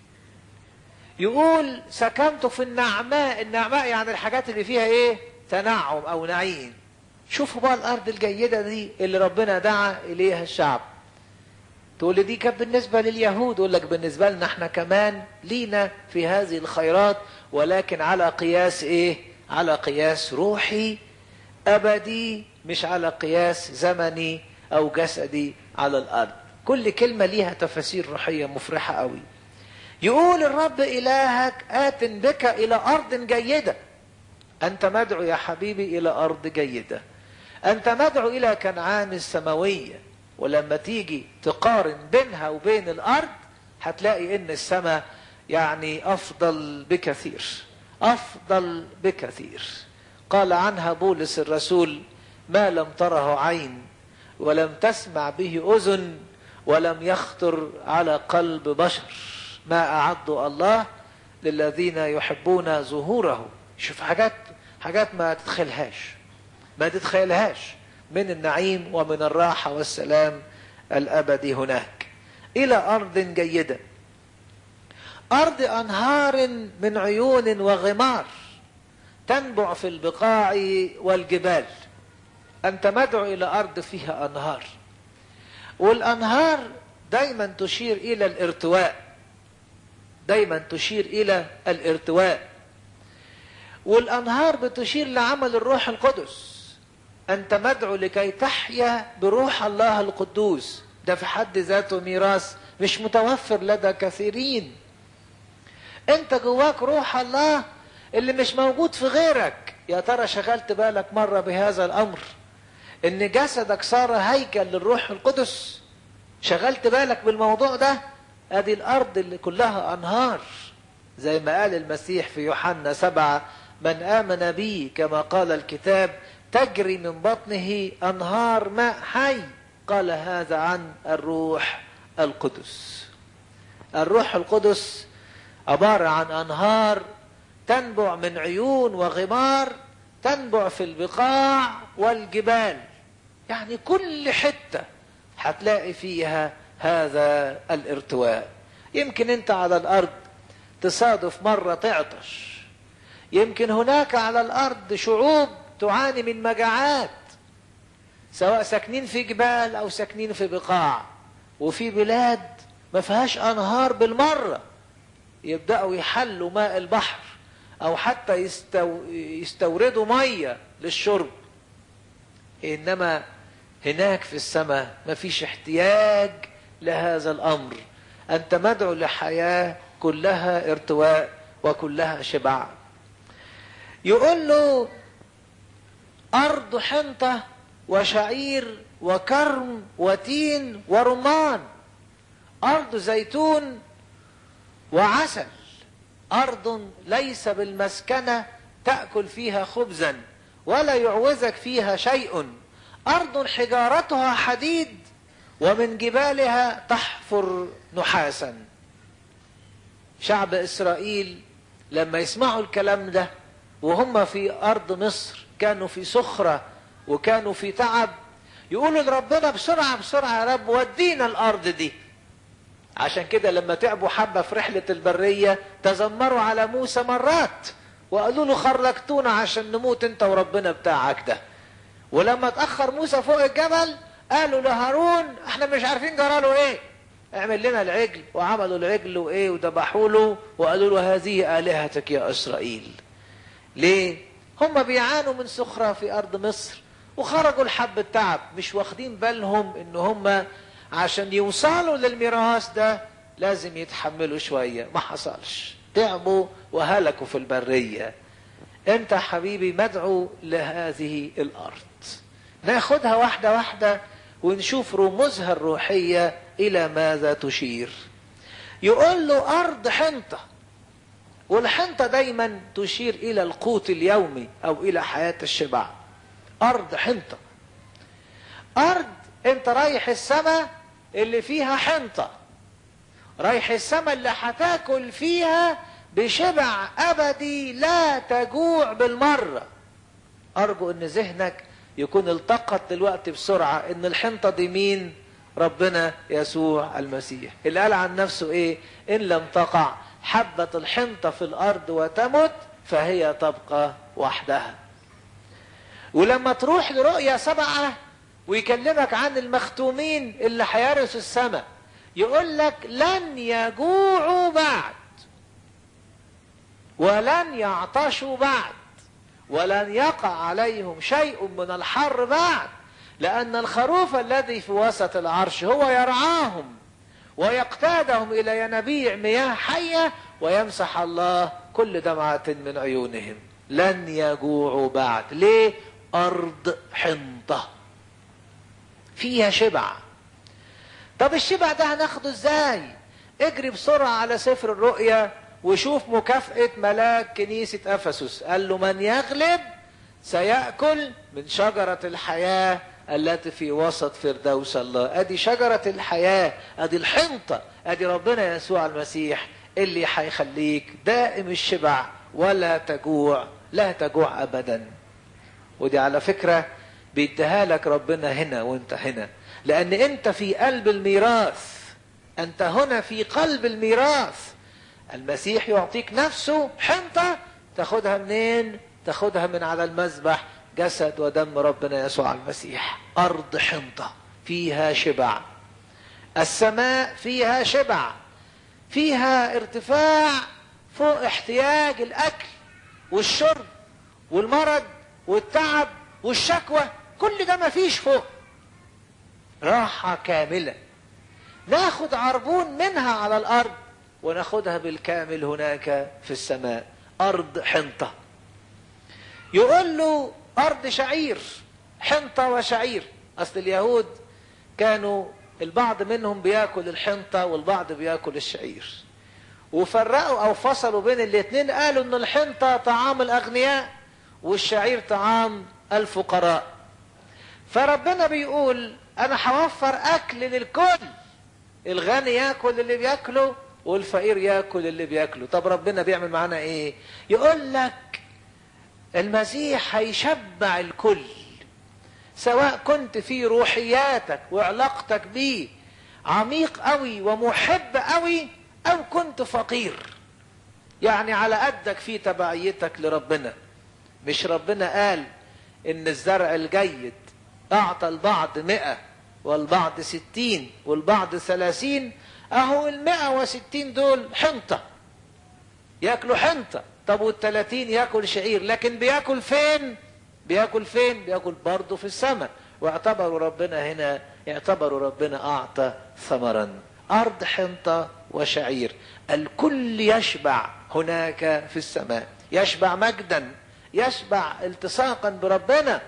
يقول سكنت في النعماء النعماء يعني الحاجات اللي فيها ايه تنعم او نعيم شوفوا بقى الارض الجيدة دي اللي ربنا دعا اليها الشعب تقول لي دي كانت بالنسبة لليهود يقول لك بالنسبة لنا احنا كمان لينا في هذه الخيرات ولكن على قياس ايه على قياس روحي ابدي مش على قياس زمني او جسدي على الارض كل كلمه ليها تفاسير روحيه مفرحه قوي يقول الرب الهك ات بك الى ارض جيده انت مدعو يا حبيبي الى ارض جيده انت مدعو الى كنعان السماويه ولما تيجي تقارن بينها وبين الارض هتلاقي ان السماء يعني افضل بكثير افضل بكثير قال عنها بولس الرسول ما لم تره عين ولم تسمع به اذن ولم يخطر على قلب بشر ما اعد الله للذين يحبون ظهوره شوف حاجات حاجات ما تتخيلهاش ما تتخيلهاش من النعيم ومن الراحه والسلام الابدي هناك الى ارض جيده ارض انهار من عيون وغمار تنبع في البقاع والجبال انت مدعو الى ارض فيها انهار والانهار دايما تشير الى الارتواء دايما تشير الى الارتواء والانهار بتشير لعمل الروح القدس انت مدعو لكي تحيا بروح الله القدوس ده في حد ذاته ميراث مش متوفر لدى كثيرين انت جواك روح الله اللي مش موجود في غيرك يا ترى شغلت بالك مرة بهذا الامر ان جسدك صار هيكل للروح القدس شغلت بالك بالموضوع ده ادي الارض اللي كلها انهار زي ما قال المسيح في يوحنا سبعة من امن بي كما قال الكتاب تجري من بطنه انهار ماء حي قال هذا عن الروح القدس الروح القدس عبارة عن أنهار تنبع من عيون وغمار تنبع في البقاع والجبال يعني كل حتة هتلاقي فيها هذا الارتواء يمكن انت على الارض تصادف مرة تعطش يمكن هناك على الارض شعوب تعاني من مجاعات سواء ساكنين في جبال او ساكنين في بقاع وفي بلاد ما فيهاش انهار بالمره يبداوا يحلوا ماء البحر او حتى يستو يستوردوا ميه للشرب انما هناك في السماء ما فيش احتياج لهذا الامر انت مدعو لحياه كلها ارتواء وكلها شبع يقول له ارض حنطه وشعير وكرم وتين ورمان ارض زيتون وعسل ارض ليس بالمسكنه تاكل فيها خبزا ولا يعوزك فيها شيء ارض حجارتها حديد ومن جبالها تحفر نحاسا شعب اسرائيل لما يسمعوا الكلام ده وهم في ارض مصر كانوا في سخره وكانوا في تعب يقولوا لربنا بسرعه بسرعه يا رب ودينا الارض دي عشان كده لما تعبوا حبة في رحلة البرية تذمروا على موسى مرات وقالوا له خرجتونا عشان نموت انت وربنا بتاعك ده ولما اتأخر موسى فوق الجبل قالوا لهارون احنا مش عارفين جراله ايه اعمل لنا العجل وعملوا العجل وايه وذبحوا له وقالوا له هذه آلهتك يا إسرائيل ليه هم بيعانوا من سخرة في أرض مصر وخرجوا لحب التعب مش واخدين بالهم ان هم عشان يوصلوا للميراث ده لازم يتحملوا شوية ما حصلش تعبوا وهلكوا في البرية انت حبيبي مدعو لهذه الارض ناخدها واحدة واحدة ونشوف رموزها الروحية الى ماذا تشير يقول له ارض حنطة والحنطة دايما تشير الى القوت اليومي او الى حياة الشبع ارض حنطة ارض انت رايح السماء اللي فيها حنطة رايح السماء اللي هتاكل فيها بشبع ابدي لا تجوع بالمرة ارجو ان ذهنك يكون التقط دلوقتي بسرعة ان الحنطة دي مين ربنا يسوع المسيح اللي قال عن نفسه ايه ان لم تقع حبة الحنطة في الارض وتمت فهي تبقى وحدها ولما تروح لرؤية سبعة ويكلمك عن المختومين اللي هيرثوا السماء يقول لك لن يجوعوا بعد ولن يعطشوا بعد ولن يقع عليهم شيء من الحر بعد لأن الخروف الذي في وسط العرش هو يرعاهم ويقتادهم إلى ينابيع مياه حية ويمسح الله كل دمعة من عيونهم لن يجوعوا بعد ليه أرض حنطة فيها شبع طب الشبع ده هناخده ازاي اجري بسرعة على سفر الرؤيا وشوف مكافأة ملاك كنيسة أفسس قال له من يغلب سيأكل من شجرة الحياة التي في وسط فردوس الله ادي شجرة الحياة ادي الحنطة ادي ربنا يسوع المسيح اللي هيخليك دائم الشبع ولا تجوع لا تجوع ابدا ودي على فكرة بيديها لك ربنا هنا وانت هنا لان انت في قلب الميراث انت هنا في قلب الميراث المسيح يعطيك نفسه حنطة تاخدها منين تاخدها من على المذبح جسد ودم ربنا يسوع المسيح أرض حنطة فيها شبع السماء فيها شبع فيها ارتفاع فوق احتياج الأكل والشرب والمرض والتعب والشكوى كل ده ما فيش فوق راحة كاملة ناخد عربون منها على الأرض وناخدها بالكامل هناك في السماء أرض حنطة يقول له أرض شعير حنطة وشعير أصل اليهود كانوا البعض منهم بياكل الحنطة والبعض بياكل الشعير وفرقوا أو فصلوا بين الاثنين قالوا إن الحنطة طعام الأغنياء والشعير طعام الفقراء فربنا بيقول أنا هوفر أكل للكل الغني ياكل اللي بياكله والفقير ياكل اللي بياكله طب ربنا بيعمل معانا ايه يقول لك المسيح هيشبع الكل سواء كنت في روحياتك وعلاقتك بيه عميق قوي ومحب قوي او كنت فقير يعني على قدك في تبعيتك لربنا مش ربنا قال ان الزرع الجيد اعطى البعض مئة والبعض ستين والبعض ثلاثين اهو المئة وستين دول حنطة ياكلوا حنطة طب والتلاتين ياكل شعير لكن بياكل فين بياكل فين بياكل برضه في السماء واعتبروا ربنا هنا اعتبروا ربنا اعطى ثمرا ارض حنطة وشعير الكل يشبع هناك في السماء يشبع مجدا يشبع التصاقا بربنا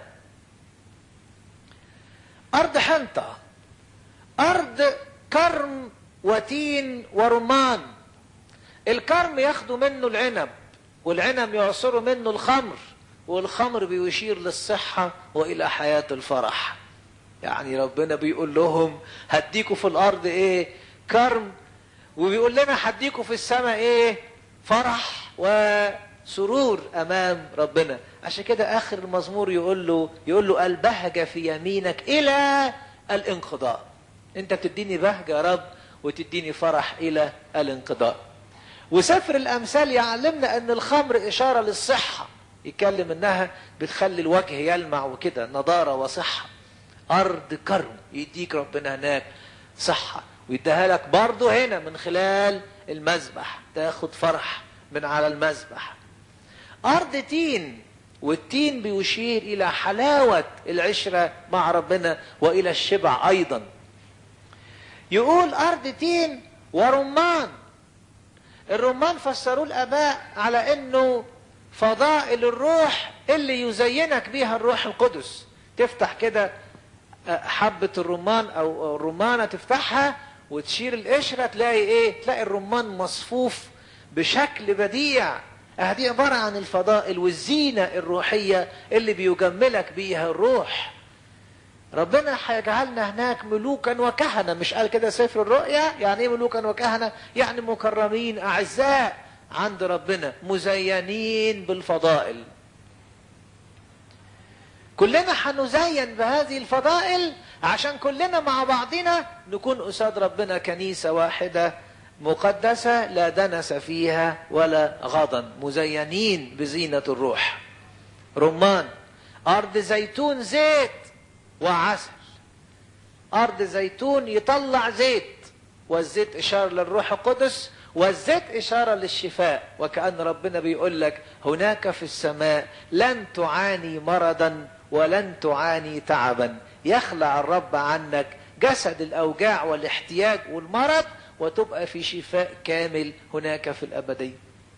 ارض حنطة ارض كرم وتين ورمان الكرم ياخدوا منه العنب والعنب يعصروا منه الخمر والخمر بيشير للصحة وإلى حياة الفرح يعني ربنا بيقول لهم هديكوا في الأرض إيه كرم وبيقول لنا هديكوا في السماء إيه فرح وسرور أمام ربنا عشان كده آخر المزمور يقول له يقول له البهجة في يمينك إلى الانقضاء أنت بتديني بهجة يا رب وتديني فرح إلى الانقضاء وسفر الأمثال يعلمنا أن الخمر إشارة للصحة يتكلم انها بتخلي الوجه يلمع وكده نضارة وصحة ارض كرم يديك ربنا هناك صحة ويديها لك برضه هنا من خلال المذبح تاخد فرح من على المذبح ارض تين والتين بيشير الى حلاوة العشرة مع ربنا والى الشبع ايضا يقول ارض تين ورمان الرمان فسروه الاباء على انه فضائل الروح اللي يزينك بيها الروح القدس تفتح كده حبة الرمان او الرمانة تفتحها وتشيل القشرة تلاقي ايه تلاقي الرمان مصفوف بشكل بديع دي عبارة عن الفضائل والزينة الروحية اللي بيجملك بيها الروح ربنا هيجعلنا هناك ملوكا وكهنة مش قال كده سفر الرؤيا يعني ايه ملوكا وكهنة يعني مكرمين اعزاء عند ربنا مزينين بالفضائل كلنا هنزين بهذه الفضائل عشان كلنا مع بعضنا نكون قصاد ربنا كنيسة واحدة مقدسة لا دنس فيها ولا غضن مزينين بزينة الروح رمان أرض زيتون زيت وعسل أرض زيتون يطلع زيت والزيت إشارة للروح القدس والزيت إشارة للشفاء وكأن ربنا بيقول لك هناك في السماء لن تعاني مرضا ولن تعاني تعبا يخلع الرب عنك جسد الاوجاع والاحتياج والمرض وتبقى في شفاء كامل هناك في الابديه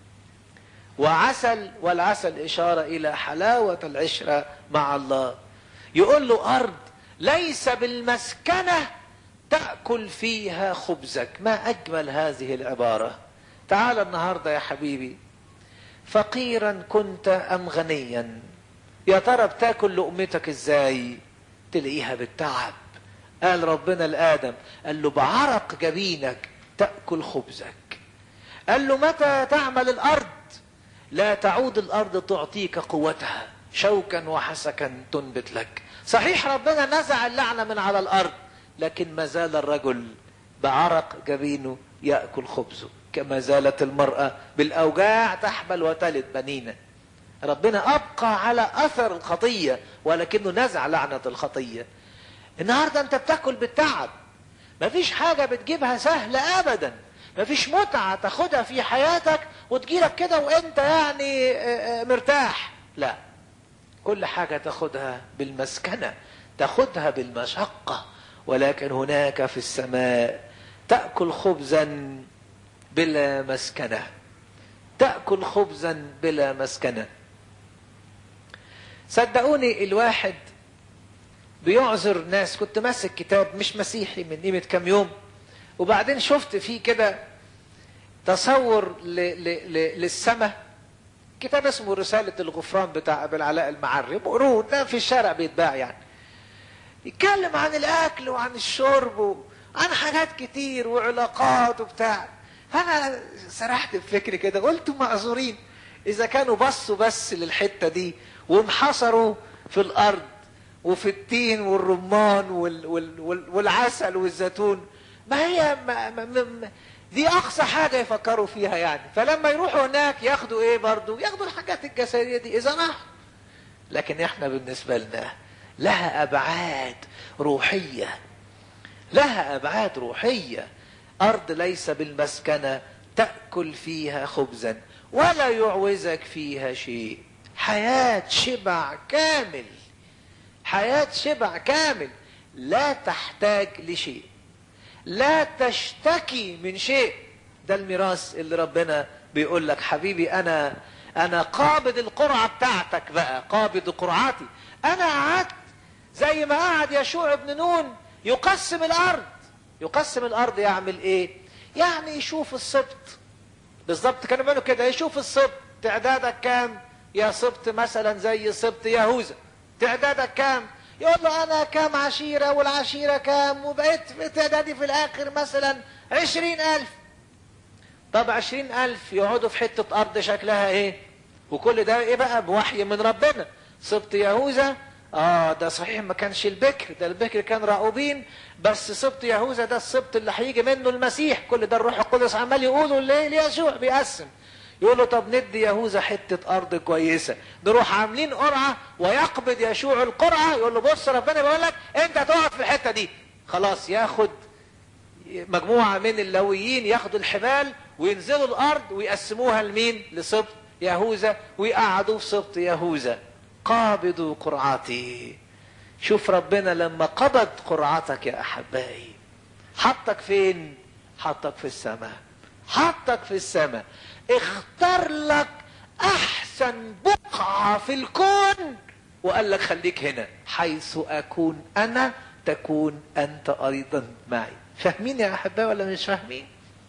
وعسل والعسل اشاره الى حلاوه العشره مع الله يقول له ارض ليس بالمسكنه تاكل فيها خبزك ما اجمل هذه العباره تعال النهارده يا حبيبي فقيرا كنت ام غنيا يا ترى بتاكل لقمتك ازاي تلاقيها بالتعب قال ربنا لادم قال له بعرق جبينك تاكل خبزك قال له متى تعمل الارض لا تعود الارض تعطيك قوتها شوكا وحسكا تنبت لك صحيح ربنا نزع اللعنه من على الارض لكن ما زال الرجل بعرق جبينه ياكل خبزه كما زالت المراه بالاوجاع تحبل وتلد بنينا ربنا ابقى على اثر الخطيه ولكنه نزع لعنه الخطيه النهارده انت بتاكل بالتعب مفيش حاجه بتجيبها سهله ابدا مفيش متعه تاخدها في حياتك وتجيلك كده وانت يعني مرتاح لا كل حاجه تاخدها بالمسكنه تاخدها بالمشقه ولكن هناك في السماء تاكل خبزا بلا مسكنه تاكل خبزا بلا مسكنه صدقوني الواحد بيعذر ناس كنت ماسك كتاب مش مسيحي من قيمه كام يوم وبعدين شفت فيه كده تصور ل... ل... ل... للسماء كتاب اسمه رسالة الغفران بتاع أبي العلاء المعري بقروه ده في الشارع بيتباع يعني يتكلم عن الأكل وعن الشرب وعن حاجات كتير وعلاقات وبتاع فأنا سرحت بفكري كده قلت معذورين إذا كانوا بصوا بس للحتة دي وانحصروا في الأرض وفي التين والرمان وال... وال... وال... والعسل والزيتون ما هي ما... ما... ما... دي اقصى حاجه يفكروا فيها يعني فلما يروحوا هناك ياخدوا ايه برضو ياخدوا الحاجات الجسديه دي اذا راح لكن احنا بالنسبه لنا لها ابعاد روحيه لها ابعاد روحيه ارض ليس بالمسكنه تاكل فيها خبزا ولا يعوزك فيها شيء حياه شبع كامل حياه شبع كامل لا تحتاج لشيء لا تشتكي من شيء ده الميراث اللي ربنا بيقول لك حبيبي انا انا قابض القرعه بتاعتك بقى قابض قرعتي انا قعدت زي ما قعد يشوع بن نون يقسم الارض يقسم الارض يعمل ايه يعني يشوف السبط بالظبط كانوا بيقولوا كده يشوف السبط تعدادك كام يا سبط مثلا زي سبط يهوذا تعدادك كام يقول له انا كام عشيرة والعشيرة كام وبقيت في تعدادي في الاخر مثلا عشرين الف طب عشرين الف يقعدوا في حتة ارض شكلها ايه وكل ده ايه بقى بوحي من ربنا سبط يهوذا اه ده صحيح ما كانش البكر ده البكر كان راؤوبين بس سبط يهوذا ده السبط اللي هيجي منه المسيح كل ده الروح القدس عمال يقوله ليه ليشوع بيقسم يقول له طب ندي يهوذا حتة أرض كويسة نروح عاملين قرعة ويقبض يشوع القرعة يقول له بص ربنا بيقول لك أنت هتقعد في الحتة دي خلاص ياخد مجموعة من اللويين ياخدوا الحبال وينزلوا الأرض ويقسموها لمين لسبط يهوذا ويقعدوا في سبط يهوذا قابضوا قرعتي شوف ربنا لما قبض قرعتك يا أحبائي حطك فين حطك في السماء حطك في السماء اختار لك احسن بقعة في الكون وقال لك خليك هنا حيث اكون انا تكون انت ايضا معي فاهمين يا احبائي ولا مش فاهمين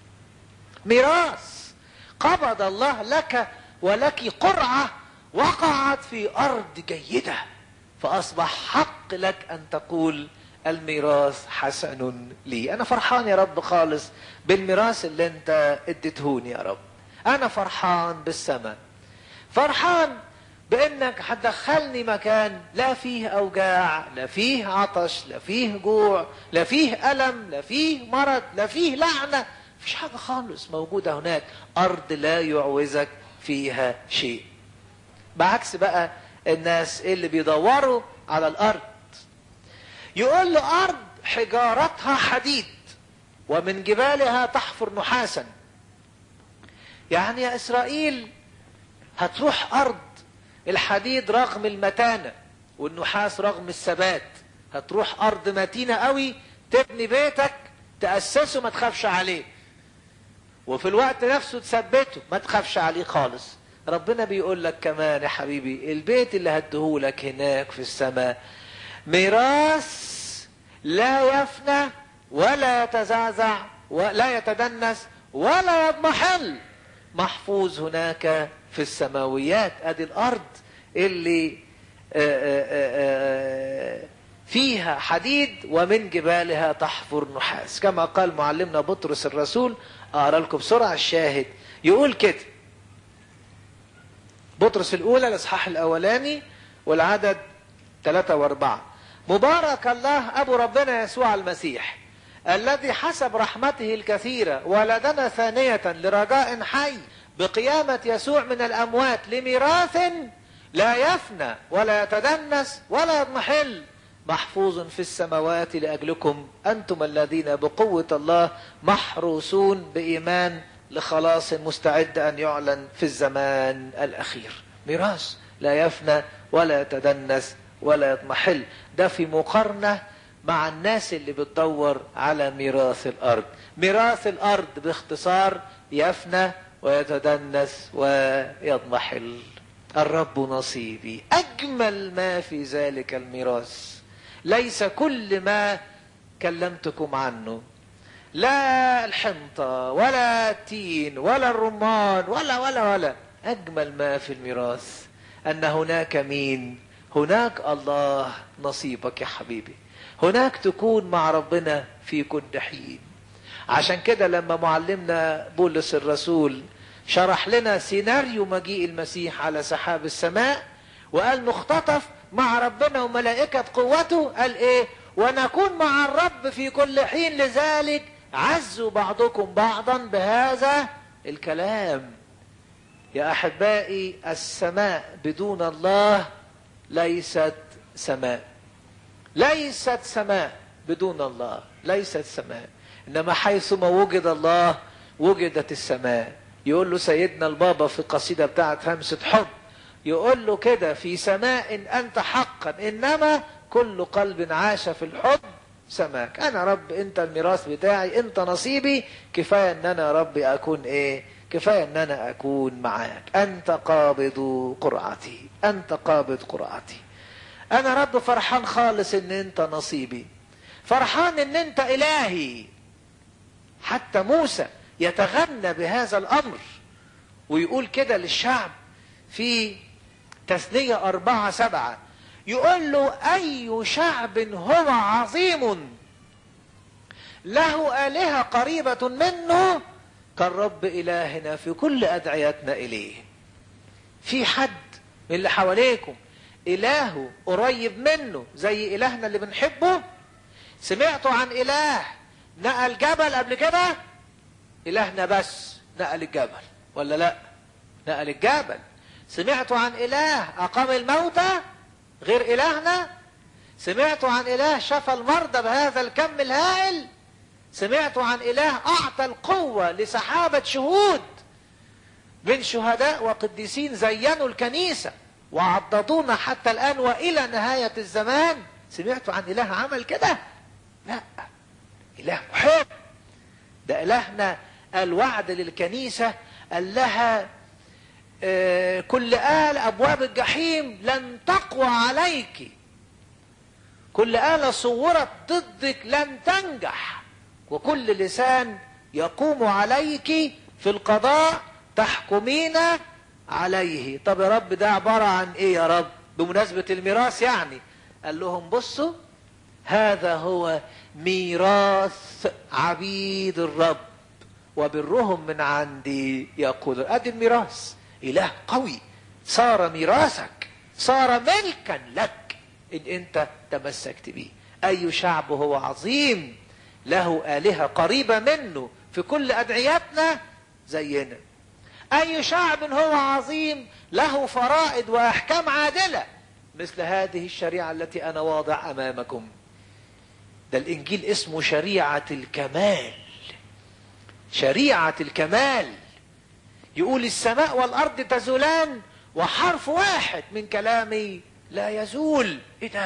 ميراث قبض الله لك ولك قرعة وقعت في ارض جيدة فاصبح حق لك ان تقول الميراث حسن لي انا فرحان يا رب خالص بالميراث اللي انت اديتهوني يا رب انا فرحان بالسماء فرحان بانك هتدخلني مكان لا فيه اوجاع لا فيه عطش لا فيه جوع لا فيه الم لا فيه مرض لا فيه لعنه مفيش حاجه خالص موجوده هناك ارض لا يعوزك فيها شيء بعكس بقى الناس اللي بيدوروا على الارض يقول له ارض حجارتها حديد ومن جبالها تحفر نحاسا يعني يا اسرائيل هتروح ارض الحديد رغم المتانه والنحاس رغم الثبات هتروح ارض متينة قوي تبني بيتك تأسسه ما تخافش عليه وفي الوقت نفسه تثبته ما تخافش عليه خالص ربنا بيقول لك كمان يا حبيبي البيت اللي هديهولك هناك في السماء ميراث لا يفنى ولا يتزعزع ولا يتدنس ولا يضمحل محفوظ هناك في السماويات ادي الارض اللي آآ آآ فيها حديد ومن جبالها تحفر نحاس كما قال معلمنا بطرس الرسول اقرا لكم بسرعه الشاهد يقول كده بطرس الاولى الاصحاح الاولاني والعدد ثلاثة واربعة مبارك الله ابو ربنا يسوع المسيح الذي حسب رحمته الكثيرة ولدنا ثانية لرجاء حي بقيامة يسوع من الأموات لميراث لا يفنى ولا يتدنس ولا يضمحل محفوظ في السماوات لأجلكم أنتم الذين بقوة الله محروسون بإيمان لخلاص مستعد أن يعلن في الزمان الأخير ميراث لا يفنى ولا يتدنس ولا يضمحل ده في مقارنة مع الناس اللي بتدور على ميراث الأرض ميراث الأرض باختصار يفنى ويتدنس ويضمحل الرب نصيبي أجمل ما في ذلك الميراث ليس كل ما كلمتكم عنه لا الحنطة ولا التين ولا الرمان ولا ولا ولا أجمل ما في الميراث أن هناك مين هناك الله نصيبك يا حبيبي هناك تكون مع ربنا في كل حين عشان كده لما معلمنا بولس الرسول شرح لنا سيناريو مجيء المسيح على سحاب السماء وقال نختطف مع ربنا وملائكة قوته قال ايه ونكون مع الرب في كل حين لذلك عزوا بعضكم بعضا بهذا الكلام يا احبائي السماء بدون الله ليست سماء ليست سماء بدون الله ليست سماء انما حيثما وجد الله وجدت السماء يقول له سيدنا البابا في القصيدة بتاعت همسة حب يقول له كده في سماء أنت حقا إنما كل قلب عاش في الحب سماك أنا رب أنت الميراث بتاعي أنت نصيبي كفاية أن أنا ربي أكون إيه كفاية أن أنا أكون معاك أنت قابض قرعتي أنت قابض قرعتي أنا رب فرحان خالص أن أنت نصيبي فرحان أن أنت إلهي حتى موسى يتغنى بهذا الأمر ويقول كده للشعب في تثنية أربعة سبعة يقول له أي شعب هو عظيم له آلهة قريبة منه كالرب إلهنا في كل أدعيتنا إليه في حد من اللي حواليكم إلهه قريب منه زي إلهنا اللي بنحبه سمعتوا عن إله نقل جبل قبل كده إلهنا بس نقل الجبل ولا لا نقل الجبل سمعتوا عن إله أقام الموتى غير إلهنا سمعتوا عن إله شفى المرضى بهذا الكم الهائل سمعتوا عن إله أعطى القوة لسحابة شهود من شهداء وقديسين زينوا الكنيسة وعضدونا حتى الآن وإلى نهاية الزمان سمعتوا عن إله عمل كده لا إله محب ده إلهنا الوعد للكنيسة قال لها آه كل آل أبواب الجحيم لن تقوى عليك كل آلة صورت ضدك لن تنجح وكل لسان يقوم عليك في القضاء تحكمين عليه طب يا رب ده عبارة عن ايه يا رب بمناسبة الميراث يعني قال لهم بصوا هذا هو ميراث عبيد الرب وبرهم من عندي يقول ادي الميراث اله قوي صار ميراثك صار ملكا لك ان انت تمسكت به اي شعب هو عظيم له الهه قريبه منه في كل ادعياتنا زينا اي شعب هو عظيم له فرائض واحكام عادله مثل هذه الشريعه التي انا واضع امامكم ده الانجيل اسمه شريعه الكمال شريعه الكمال يقول السماء والارض تزولان وحرف واحد من كلامي لا يزول ايه ده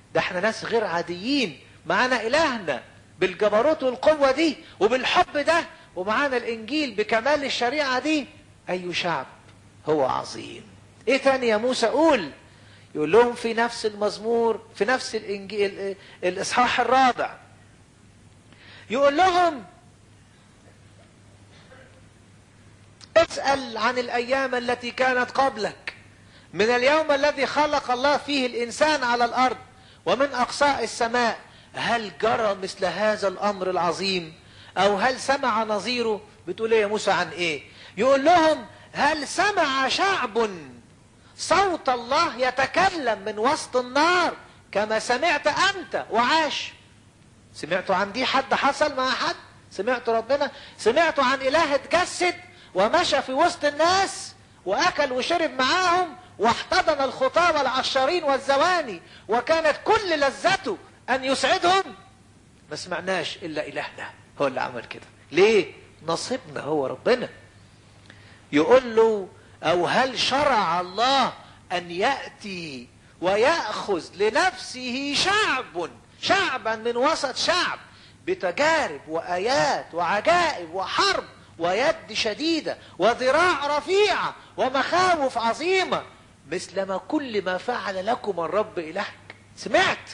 ده احنا ناس غير عاديين معانا الهنا بالجبروت والقوة دي وبالحب ده ومعانا الانجيل بكمال الشريعة دي اي شعب هو عظيم ايه تاني يا موسى قول يقول لهم في نفس المزمور في نفس الانجيل الاصحاح الرابع يقول لهم اسأل عن الايام التي كانت قبلك من اليوم الذي خلق الله فيه الانسان على الارض ومن اقصاء السماء هل جرى مثل هذا الامر العظيم او هل سمع نظيره بتقول ايه يا موسى عن ايه يقول لهم هل سمع شعب صوت الله يتكلم من وسط النار كما سمعت انت وعاش سمعتوا عن دي حد حصل مع حد سمعتوا ربنا سمعتوا عن اله اتجسد ومشى في وسط الناس واكل وشرب معاهم واحتضن الخطاه والعشارين والزواني وكانت كل لذته ان يسعدهم ما سمعناش الا الهنا هو اللي عمل كده ليه نصيبنا هو ربنا يقول له او هل شرع الله ان ياتي وياخذ لنفسه شعب شعبا من وسط شعب بتجارب وايات وعجائب وحرب ويد شديده وذراع رفيعه ومخاوف عظيمه مثلما كل ما فعل لكم الرب الهك سمعت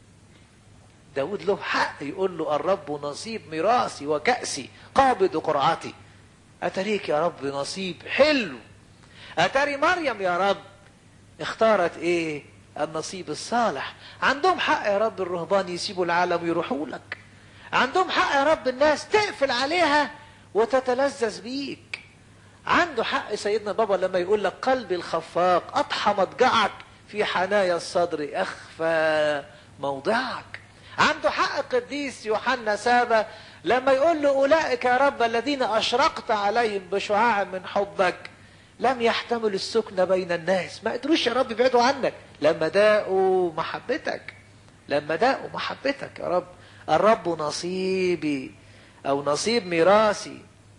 داود له حق يقول له الرب نصيب ميراثي وكأسي قابض قرعتي أتريك يا رب نصيب حلو أتري مريم يا رب اختارت ايه النصيب الصالح عندهم حق يا رب الرهبان يسيبوا العالم ويروحوا لك عندهم حق يا رب الناس تقفل عليها وتتلذذ بيك عنده حق سيدنا بابا لما يقول لك قلبي الخفاق أضحى مضجعك في حنايا الصدر أخفى موضعك عنده حق قديس يوحنا سابا لما يقول له أولئك يا رب الذين أشرقت عليهم بشعاع من حبك لم يحتملوا السكن بين الناس ما قدروش يا رب يبعدوا عنك لما داقوا محبتك لما داقوا محبتك يا رب الرب نصيبي أو نصيب ميراثي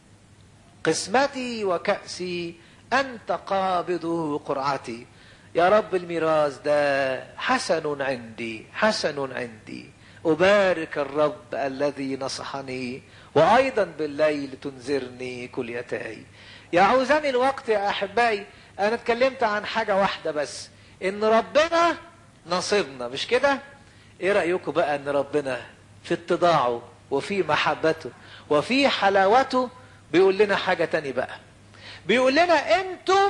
قسمتي وكأسي أنت قابض قرعتي يا رب الميراث ده حسن عندي حسن عندي أبارك الرب الذي نصحني وأيضا بالليل تنذرني كليتاي يعوزني الوقت يا أحبائي أنا اتكلمت عن حاجة واحدة بس إن ربنا نصيبنا مش كده؟ إيه رأيكم بقى إن ربنا في اتضاعه وفي محبته وفي حلاوته بيقول لنا حاجة تاني بقى بيقول لنا أنتم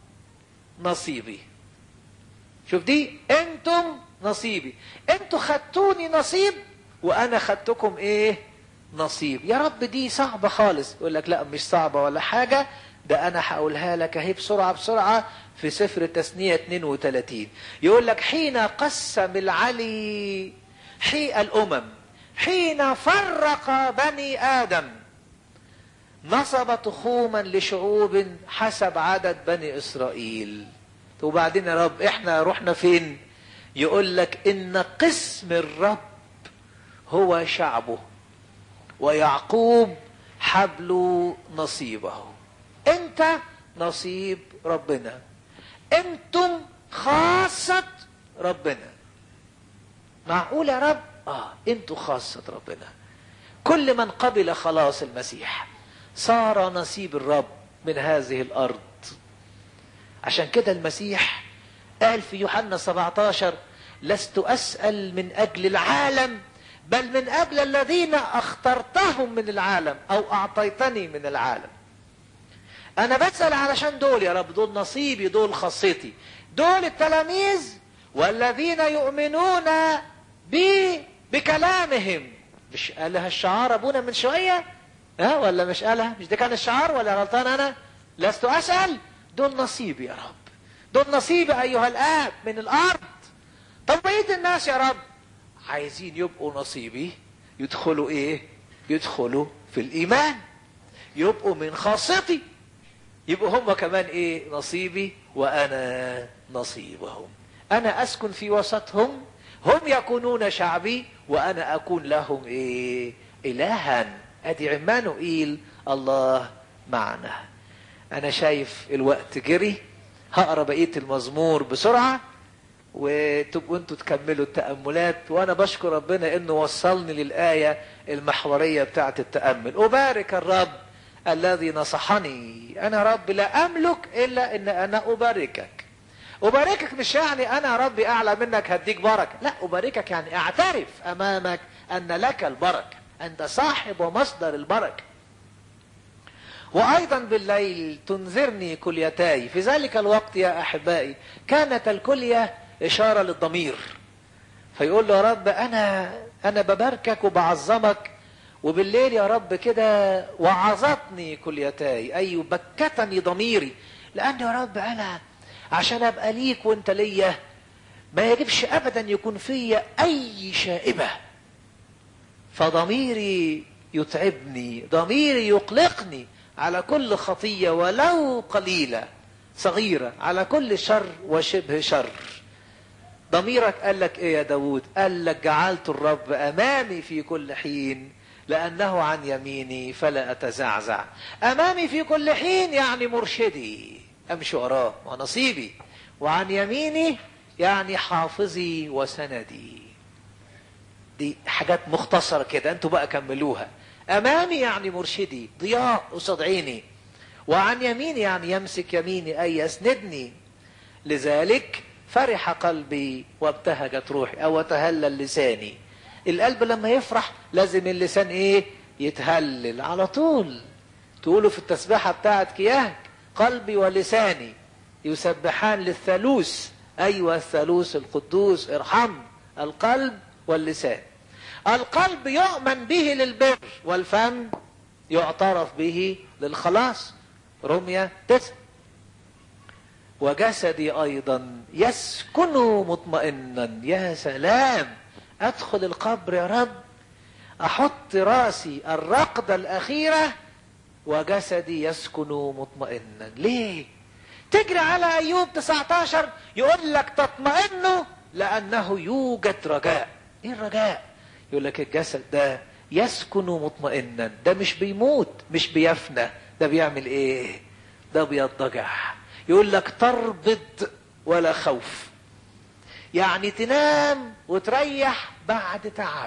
نصيبي شوف دي أنتم نصيبي انتوا خدتوني نصيب وانا خدتكم ايه نصيب يا رب دي صعبة خالص يقول لك لا مش صعبة ولا حاجة ده انا هقولها لك اهي بسرعة بسرعة في سفر التثنية 32 يقول لك حين قسم العلي حي الامم حين فرق بني ادم نصب تخوما لشعوب حسب عدد بني اسرائيل وبعدين يا رب احنا رحنا فين يقول لك ان قسم الرب هو شعبه ويعقوب حبل نصيبه انت نصيب ربنا انتم خاصة ربنا معقول يا رب اه انتوا خاصة ربنا كل من قبل خلاص المسيح صار نصيب الرب من هذه الارض عشان كده المسيح قال في يوحنا 17 لست أسأل من أجل العالم بل من أجل الذين اخترتهم من العالم أو أعطيتني من العالم أنا بسأل علشان دول يا رب دول نصيبي دول خاصتي دول التلاميذ والذين يؤمنون بي بكلامهم مش قالها الشعار أبونا من شوية ها ولا مش قالها مش ده كان الشعار ولا غلطان أنا لست أسأل دول نصيبي يا رب دول نصيبي أيها الآب من الأرض طب بقية الناس يا رب عايزين يبقوا نصيبي يدخلوا إيه يدخلوا في الإيمان يبقوا من خاصتي يبقوا هم كمان إيه نصيبي وأنا نصيبهم أنا أسكن في وسطهم هم يكونون شعبي وأنا أكون لهم إيه إلها أدي عمانوئيل الله معنا أنا شايف الوقت جري هقرا بقيه المزمور بسرعه وتبقوا انتوا تكملوا التأملات وانا بشكر ربنا انه وصلني للآية المحورية بتاعت التأمل أبارك الرب الذي نصحني انا رب لا املك الا ان انا اباركك أباركك مش يعني أنا ربي أعلى منك هديك بركة لا أباركك يعني أعترف أمامك أن لك البركة أنت صاحب ومصدر البركة وأيضا بالليل تنذرني كليتاي في ذلك الوقت يا أحبائي كانت الكلية إشارة للضمير فيقول له يا رب أنا أنا بباركك وبعظمك وبالليل يا رب كده وعظتني كليتاي أي بكتني ضميري لأن يا رب أنا عشان ابقى ليك وانت ليا ما يجبش ابدا يكون فيا اي شائبه فضميري يتعبني ضميري يقلقني على كل خطيه ولو قليله صغيره على كل شر وشبه شر ضميرك قال لك ايه يا داود قال لك جعلت الرب امامي في كل حين لانه عن يميني فلا اتزعزع امامي في كل حين يعني مرشدي امشي وراه ونصيبي وعن يميني يعني حافظي وسندي دي حاجات مختصرة كده انتوا بقى كملوها امامي يعني مرشدي ضياء قصاد عيني وعن يميني يعني يمسك يميني اي يسندني لذلك فرح قلبي وابتهجت روحي او تهلل لساني القلب لما يفرح لازم اللسان ايه يتهلل على طول تقولوا في التسبيحة بتاعت كياهك قلبي ولساني يسبحان للثالوث أيوة الثالوث القدوس ارحم القلب واللسان القلب يؤمن به للبر والفم يعترف به للخلاص رمية تسع وجسدي أيضا يسكن مطمئنا يا سلام أدخل القبر يا رب أحط راسي الرقدة الأخيرة وجسدي يسكن مطمئنا ليه تجري على ايوب 19 يقول لك تطمئن لانه يوجد رجاء ايه الرجاء يقول لك الجسد ده يسكن مطمئنا ده مش بيموت مش بيفنى ده بيعمل ايه ده بيضجع يقول لك تربض ولا خوف يعني تنام وتريح بعد تعب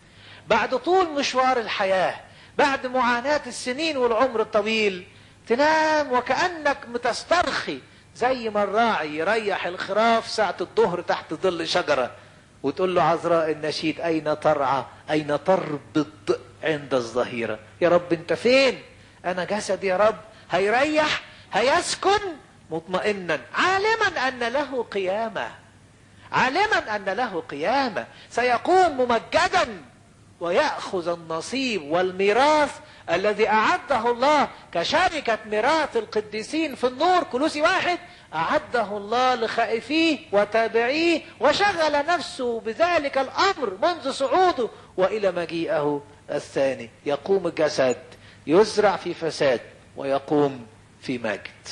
بعد طول مشوار الحياه بعد معاناة السنين والعمر الطويل تنام وكأنك متسترخي زي ما الراعي يريح الخراف ساعة الظهر تحت ظل شجرة وتقول له عذراء النشيد أين ترعى أين تربض عند الظهيرة يا رب أنت فين أنا جسد يا رب هيريح هيسكن مطمئنا عالما أن له قيامة عالما أن له قيامة سيقوم ممجدا ويأخذ النصيب والميراث الذي أعده الله كشركة ميراث القديسين في النور كلوسي واحد أعده الله لخائفيه وتابعيه وشغل نفسه بذلك الأمر منذ صعوده وإلى مجيئه الثاني يقوم الجسد يزرع في فساد ويقوم في مجد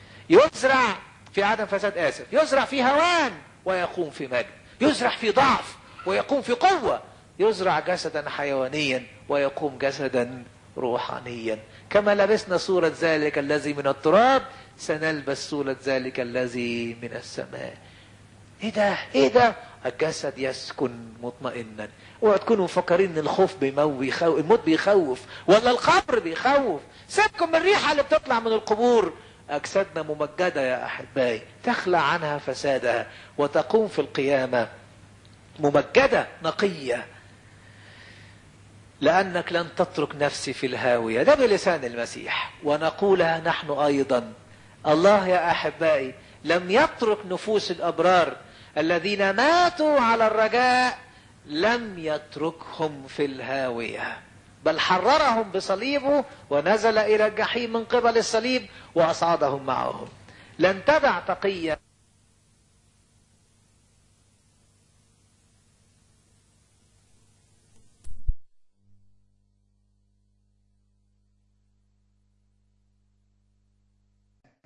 يزرع في عدم فساد آسف يزرع في هوان ويقوم في مجد يزرع في ضعف ويقوم في قوة يزرع جسدا حيوانيا ويقوم جسدا روحانيا كما لبسنا صورة ذلك الذي من التراب سنلبس صورة ذلك الذي من السماء ايه ده ايه ده الجسد يسكن مطمئنا اوعوا تكونوا مفكرين ان الخوف بيموت بيخوف الموت بيخوف ولا القبر بيخوف سيبكم من الريحه اللي بتطلع من القبور اجسادنا ممجده يا احبائي تخلع عنها فسادها وتقوم في القيامه ممجده نقيه لأنك لن تترك نفسي في الهاوية ده بلسان المسيح ونقولها نحن أيضا الله يا أحبائي لم يترك نفوس الأبرار الذين ماتوا على الرجاء لم يتركهم في الهاوية بل حررهم بصليبه ونزل إلى الجحيم من قبل الصليب وأصعدهم معهم لن تدع تقيا